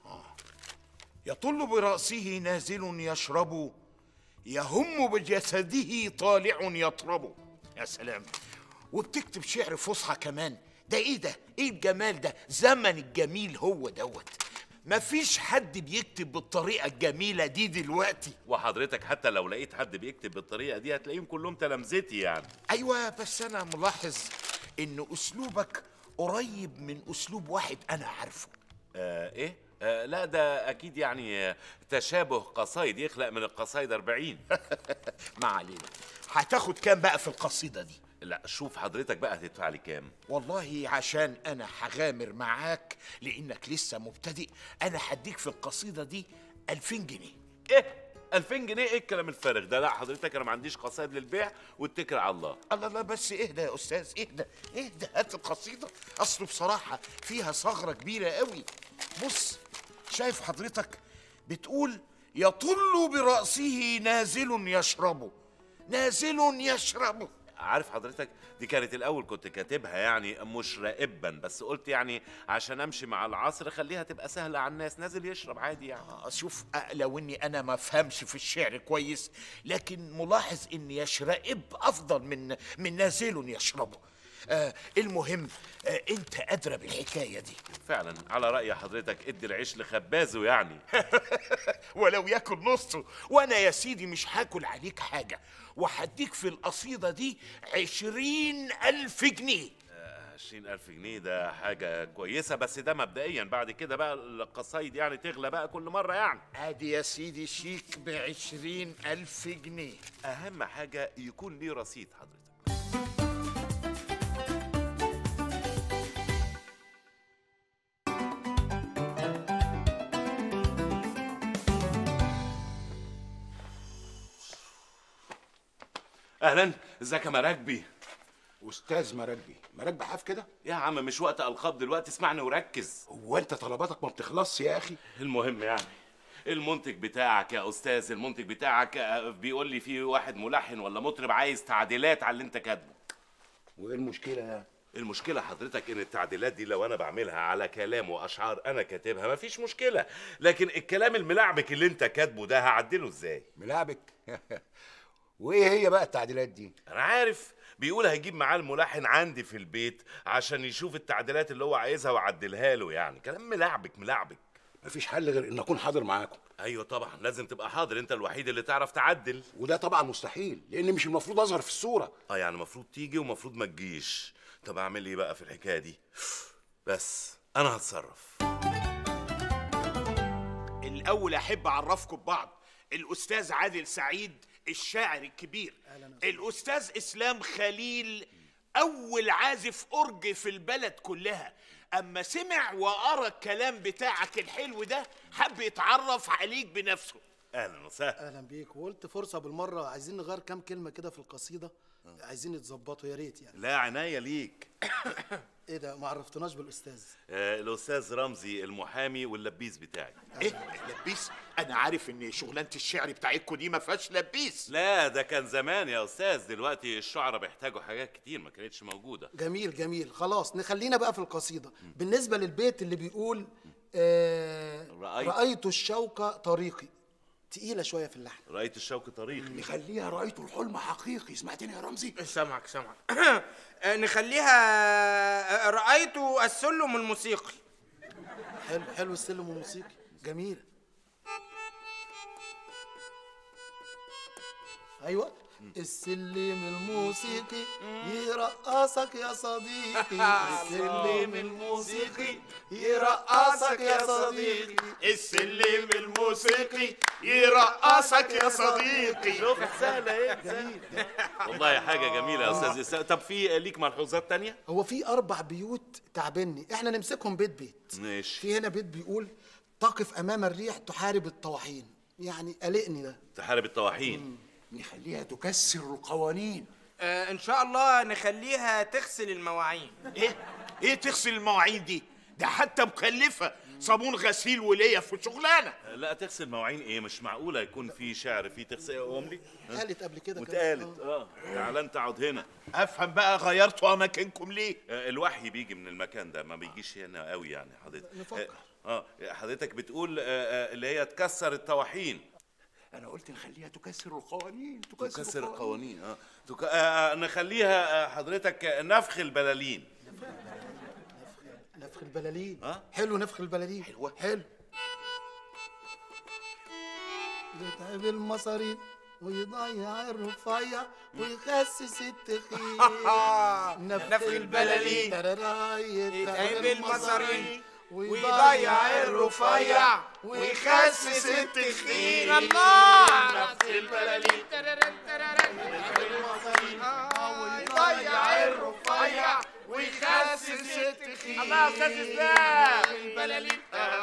S17: يطل برأسه نازل يشرب يهم بجسده طالع يطرب يا سلام وبتكتب شعر فصحى كمان ده ايه ده ايه الجمال ده زمن الجميل هو دوت مفيش حد بيكتب بالطريقة الجميلة دي دلوقتي
S1: وحضرتك حتى لو لقيت حد بيكتب بالطريقه دي هتلاقيهم كلهم تلامذتي يعني
S17: ايوه بس انا ملاحظ ان اسلوبك قريب من اسلوب واحد انا عارفه
S1: آه ايه آه لا ده اكيد يعني آه تشابه قصايد يخلق من القصايد 40
S17: ما علينا هتاخد كام بقى في القصيدة دي
S1: لا شوف حضرتك بقى هتدفع لي كام
S17: والله عشان انا هغامر معاك لانك لسه مبتدئ انا هديك في القصيدة دي 2000 جنيه
S1: ايه 2000 جنيه ايه الكلام الفارغ ده لا حضرتك انا ما عنديش قصايد للبيع واتكل على الله
S17: الله لا بس اهدى يا استاذ اهدى اهدى هات القصيده اصله بصراحه فيها ثغره كبيره قوي بص شايف حضرتك بتقول يطل براسه نازل يشرب نازل يشرب
S1: عارف حضرتك دي كانت الاول كنت كاتبها يعني مش راقبا بس قلت يعني عشان امشي مع العصر خليها تبقى سهله على الناس نازل يشرب عادي يعني
S17: آه، شوف آه، لو اني انا ما افهمش في الشعر كويس لكن ملاحظ ان يشرب افضل من من نازل يشربه آه المهم آه انت ادرى بالحكايه دي
S1: فعلا على راي حضرتك ادي العيش لخبازه يعني
S17: ولو ياكل نصه وانا يا سيدي مش هاكل عليك حاجه وهديك في القصيده دي عشرين الف جنيه
S1: عشرين ألف جنيه ده حاجة كويسة بس ده مبدئيا بعد كده بقى القصايد يعني تغلى بقى كل مرة يعني
S17: ادي يا سيدي شيك بعشرين الف جنيه
S1: أهم حاجة يكون ليه رصيد حضرتك اهلا ازيك يا مراكبي
S15: استاذ مراكبي مراكبي حاف كده
S1: يا عم مش وقت القاب دلوقتي اسمعني وركز
S15: هو انت طلباتك ما بتخلصش يا اخي
S1: المهم يعني المنتج بتاعك يا استاذ المنتج بتاعك آه، بيقول لي في واحد ملحن ولا مطرب عايز تعديلات على اللي انت كاتبه
S15: وايه المشكله يعني
S1: المشكلة حضرتك إن التعديلات دي لو أنا بعملها على كلام وأشعار أنا كاتبها مفيش مشكلة، لكن الكلام الملعبك اللي أنت كاتبه ده هعدله إزاي؟
S15: ملعبك وايه هي بقى التعديلات دي
S1: أنا عارف بيقول هيجيب معاه الملحن عندي في البيت عشان يشوف التعديلات اللي هو عايزها وأعدلها له يعني، كلام ملعبك ملعبك.
S15: مفيش حل غير ان اكون حاضر معاكم
S1: أيوه طبعا لازم تبقى حاضر أنت الوحيد اللي تعرف تعدل.
S15: وده طبعا مستحيل لان مش المفروض اظهر في الصوره
S1: اه يعني المفروض تيجي ومفروض ما تجيش طب اعمل ايه بقى في الحكايه دي بس انا هتصرف
S17: الاول احب اعرفكم ببعض الاستاذ عادل سعيد الشاعر الكبير الاستاذ اسلام خليل اول عازف اورج في البلد كلها اما سمع وقرا الكلام بتاعك الحلو ده حب يتعرف عليك بنفسه
S1: اهلا وسهلا
S18: اهلا بيك وقلت فرصه بالمره عايزين نغير كام كلمه كده في القصيده عايزين يتظبطوا يا ريت يعني
S1: لا عناية ليك
S18: ايه ده ما عرفتناش بالاستاذ
S1: آه الاستاذ رمزي المحامي واللبيس بتاعي
S17: ايه لبيس انا عارف ان شغلانه الشعر بتاعتكم دي ما فيهاش لبيس
S1: لا ده كان زمان يا استاذ دلوقتي الشعراء بيحتاجوا حاجات كتير ما كانتش موجوده
S18: جميل جميل خلاص نخلينا بقى في القصيده بالنسبه للبيت اللي بيقول آه
S1: رأيت-
S18: رايت الشوكه طريقي تقيله شويه في اللحن
S1: رايت الشوك طريقي
S15: نخليها رايته الحلم حقيقي سمعتني يا رمزي
S2: سامعك سامعك آه، نخليها آه، رأيت السلم الموسيقي
S18: حلو حلو السلم الموسيقي جميل ايوه السلم الموسيقي يرقصك يا صديقي السلم الموسيقي يرقصك يا صديقي
S17: السلم الموسيقي يرقصك يا صديقي
S1: شوف سهله ايه والله حاجه جميله يا استاذ إسلام. طب في ليك ملحوظات تانية
S18: هو في اربع بيوت تعبني احنا نمسكهم بيت بيت
S1: ماشي
S18: في هنا بيت بيقول تقف امام الريح تحارب الطواحين يعني قلقني ده
S1: تحارب الطواحين
S15: نخليها تكسر القوانين
S2: آه، ان شاء الله نخليها تغسل المواعين
S17: ايه ايه تغسل المواعين دي ده حتى مكلفه صابون غسيل وليا في شغلانه
S1: لا تغسل مواعين ايه مش معقوله يكون في شعر في تغسل قوم لي
S18: قالت قبل كده كمان.
S1: واتقالت اه تعال انت اقعد هنا
S17: افهم بقى غيرتوا اماكنكم ليه
S1: آه، الوحي بيجي من المكان ده ما بيجيش هنا قوي يعني حضرتك
S18: نفكر.
S1: اه آه، حضرتك بتقول آه، آه، اللي هي تكسر الطواحين
S15: انا قلت نخليها تكسر القوانين
S1: تكسر القوانين اه تك... آه، آه، نخليها آه، حضرتك آه، نفخ البلالين
S18: نفخ البلالين
S1: ها؟
S18: حلو نفخ البلالين حلوة حلو يتعب المصارين ويضيع الرفيع ويخسس التخين
S2: نفخ البلالين.
S18: ترراي
S2: يتعب المصارين
S18: ويضيع الرفيع
S2: ويخسس التخين
S17: الله
S2: نفخ البلالين
S17: ويضيع الرفيع ويخسس التخين
S2: الله يا أستاذ إسلام.
S17: البلالين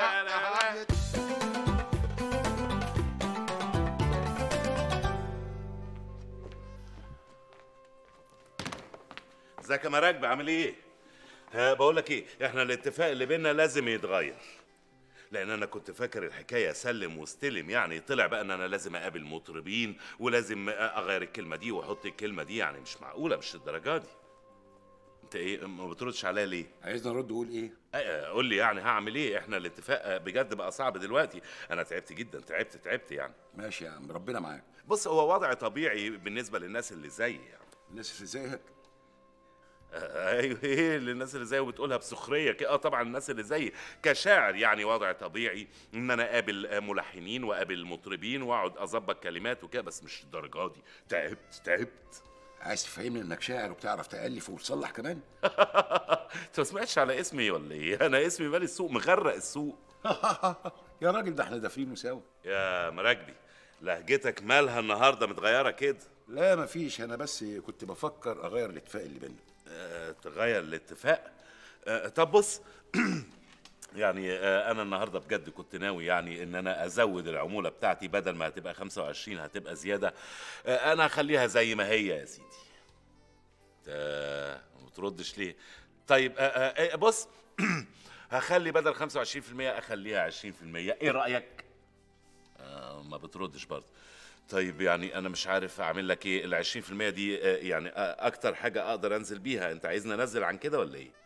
S1: ازيك يا مراكب عامل ايه؟ ها بقول لك ايه احنا الاتفاق اللي بينا لازم يتغير لان انا كنت فاكر الحكايه سلم واستلم يعني طلع بقى ان انا لازم اقابل مطربين ولازم اغير الكلمه دي واحط الكلمه دي يعني مش معقوله مش الدرجه دي انت ايه ما بتردش عليا ليه
S15: عايزني ارد اقول ايه
S1: أي- قول لي يعني هعمل ايه احنا الاتفاق بجد بقى صعب دلوقتي انا تعبت جدا تعبت تعبت يعني
S15: ماشي يا عم ربنا معاك
S1: بص هو وضع طبيعي بالنسبه للناس اللي زيي يعني
S15: الناس اللي زيك
S1: آه، ايوه ايه للناس اللي زيي وبتقولها بسخريه كده اه طبعا الناس اللي زيي كشاعر يعني وضع طبيعي ان انا اقابل آه، ملحنين واقابل مطربين واقعد اظبط كلمات وكده بس مش الدرجه دي تعبت تعبت
S15: عايز تفهمني انك شاعر وبتعرف تالف وتصلح كمان
S1: انت ما سمعتش على اسمي ولا ايه انا اسمي مالي السوق مغرق السوق
S15: يا راجل ده احنا دافرينه سوا
S1: يا مراكبي لهجتك مالها النهارده متغيره كده
S15: لا مفيش انا بس كنت بفكر اغير الاتفاق اللي بينا
S1: آه، تغير الاتفاق آه، طب بص يعني آه، انا النهارده بجد كنت ناوي يعني ان انا ازود العموله بتاعتي بدل ما هتبقى 25 هتبقى زياده آه، انا هخليها زي ما هي يا سيدي انت ما بتردش ليه طيب آه، آه، آه، بص هخلي بدل 25% اخليها 20% ايه رايك آه، ما بتردش برضه طيب يعني انا مش عارف اعمل لك ايه ال 20% دي آه، يعني آه، اكتر حاجه اقدر انزل بيها انت عايزني انزل عن كده ولا ايه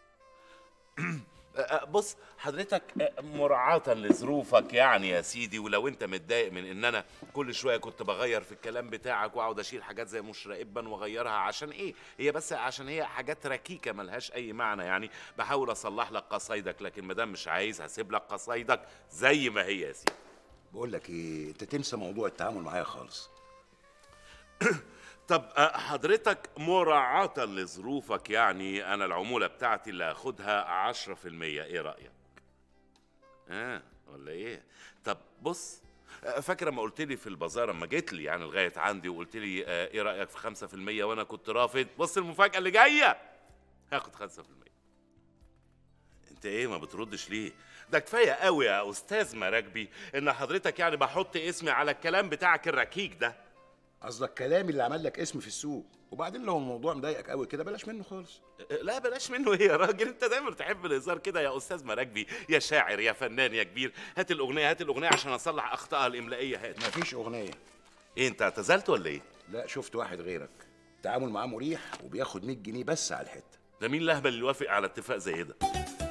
S1: آه، بص حضرتك آه، مراعاة لظروفك يعني يا سيدي ولو انت متضايق من ان انا كل شويه كنت بغير في الكلام بتاعك واقعد اشيل حاجات زي مشرق ابا واغيرها عشان ايه؟ هي بس عشان هي حاجات ركيكه ملهاش اي معنى يعني بحاول اصلح لك قصايدك لكن ما دام مش عايز هسيب لك قصايدك زي ما هي يا سيدي
S15: بقول لك ايه انت تنسى موضوع التعامل معايا خالص
S1: طب آه، حضرتك مراعاة لظروفك يعني انا العمولة بتاعتي اللي هاخدها 10% ايه رأيك؟ اه ولا ايه؟ طب بص آه، فاكر لما قلت لي في البازار لما جيت لي يعني لغايه عندي وقلت لي آه، ايه رايك في 5% وانا كنت رافض بص المفاجاه اللي جايه هاخد 5% انت ايه ما بتردش ليه ده كفايه قوي يا استاذ مراكبي ان حضرتك يعني بحط اسمي على الكلام بتاعك الركيك ده
S15: قصدك كلامي اللي عمل لك اسم في السوق وبعدين لو الموضوع مضايقك قوي كده بلاش منه خالص
S1: لا بلاش منه ايه يا راجل انت دايما بتحب الهزار كده يا استاذ مراكبي يا شاعر يا فنان يا كبير هات الاغنيه هات الاغنيه عشان اصلح اخطائها الاملائيه هات
S15: مفيش اغنيه
S1: ايه انت اعتزلت ولا ايه
S15: لا شفت واحد غيرك التعامل معاه مريح وبياخد 100 جنيه بس على الحته
S1: ده مين الاهبل اللي وافق على اتفاق زي ده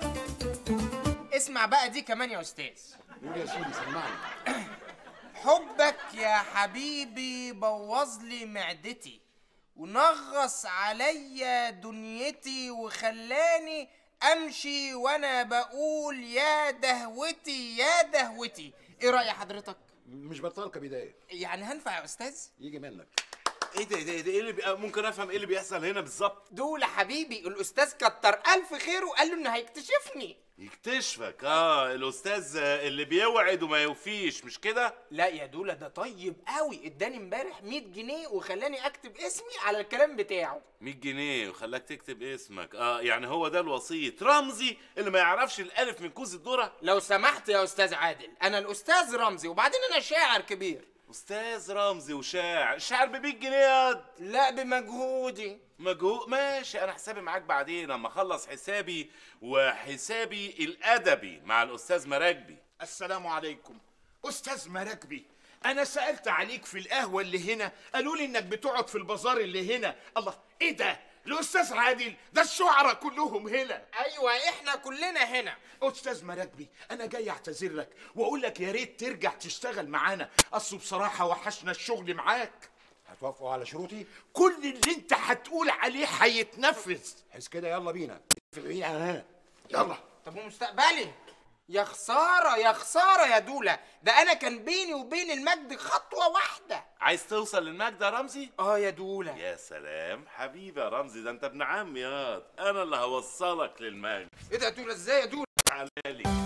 S2: اسمع بقى دي كمان يا استاذ
S15: قول يا سيدي سمعني
S2: حبك يا حبيبي بوظ لي معدتي ونغص عليا دنيتي وخلاني امشي وانا بقول يا دهوتي يا دهوتي ايه راي حضرتك
S15: مش بطال كبدايه
S2: يعني هنفع يا استاذ
S15: يجي منك
S1: ايه ده ده, ده ايه اللي بي... ممكن افهم ايه اللي بيحصل هنا بالظبط
S2: دول حبيبي الاستاذ كتر الف خيره وقال له انه هيكتشفني
S1: يكتشفك اه الاستاذ آه، اللي بيوعد وما يوفيش مش كده
S2: لا يا دولا ده طيب قوي اداني امبارح 100 جنيه وخلاني اكتب اسمي على الكلام بتاعه
S1: 100 جنيه وخلاك تكتب اسمك اه يعني هو ده الوسيط رمزي اللي ما يعرفش الالف من كوز الذره
S2: لو سمحت يا استاذ عادل انا الاستاذ رمزي وبعدين انا شاعر كبير
S1: استاذ رمزي وشاعر شاعر ب 100 جنيه ياض
S2: لا بمجهودي
S1: مجهود ماشي انا حسابي معاك بعدين لما اخلص حسابي وحسابي الادبي مع الاستاذ مراكبي
S17: السلام عليكم استاذ مراكبي انا سالت عليك في القهوه اللي هنا قالوا لي انك بتقعد في البازار اللي هنا الله ايه ده الاستاذ عادل ده الشعراء كلهم هنا
S2: ايوه احنا كلنا هنا
S17: استاذ مراكبي انا جاي اعتذر لك واقول لك يا ريت ترجع تشتغل معانا اصل بصراحه وحشنا الشغل معاك
S15: هتوافقوا على شروطي
S17: كل اللي انت هتقول عليه هيتنفذ
S15: حس كده يلا بينا بينا على هنا يلا
S2: طب ومستقبلي يا خساره يا خساره يا دولا ده انا كان بيني وبين المجد خطوه واحده
S1: عايز توصل للمجد يا رمزي
S2: اه يا دولا
S1: يا سلام حبيبي يا رمزي ده انت ابن عمي ياض انا اللي هوصلك للمجد
S2: ايه ده يا دولا ازاي يا دولا
S1: تعالى لي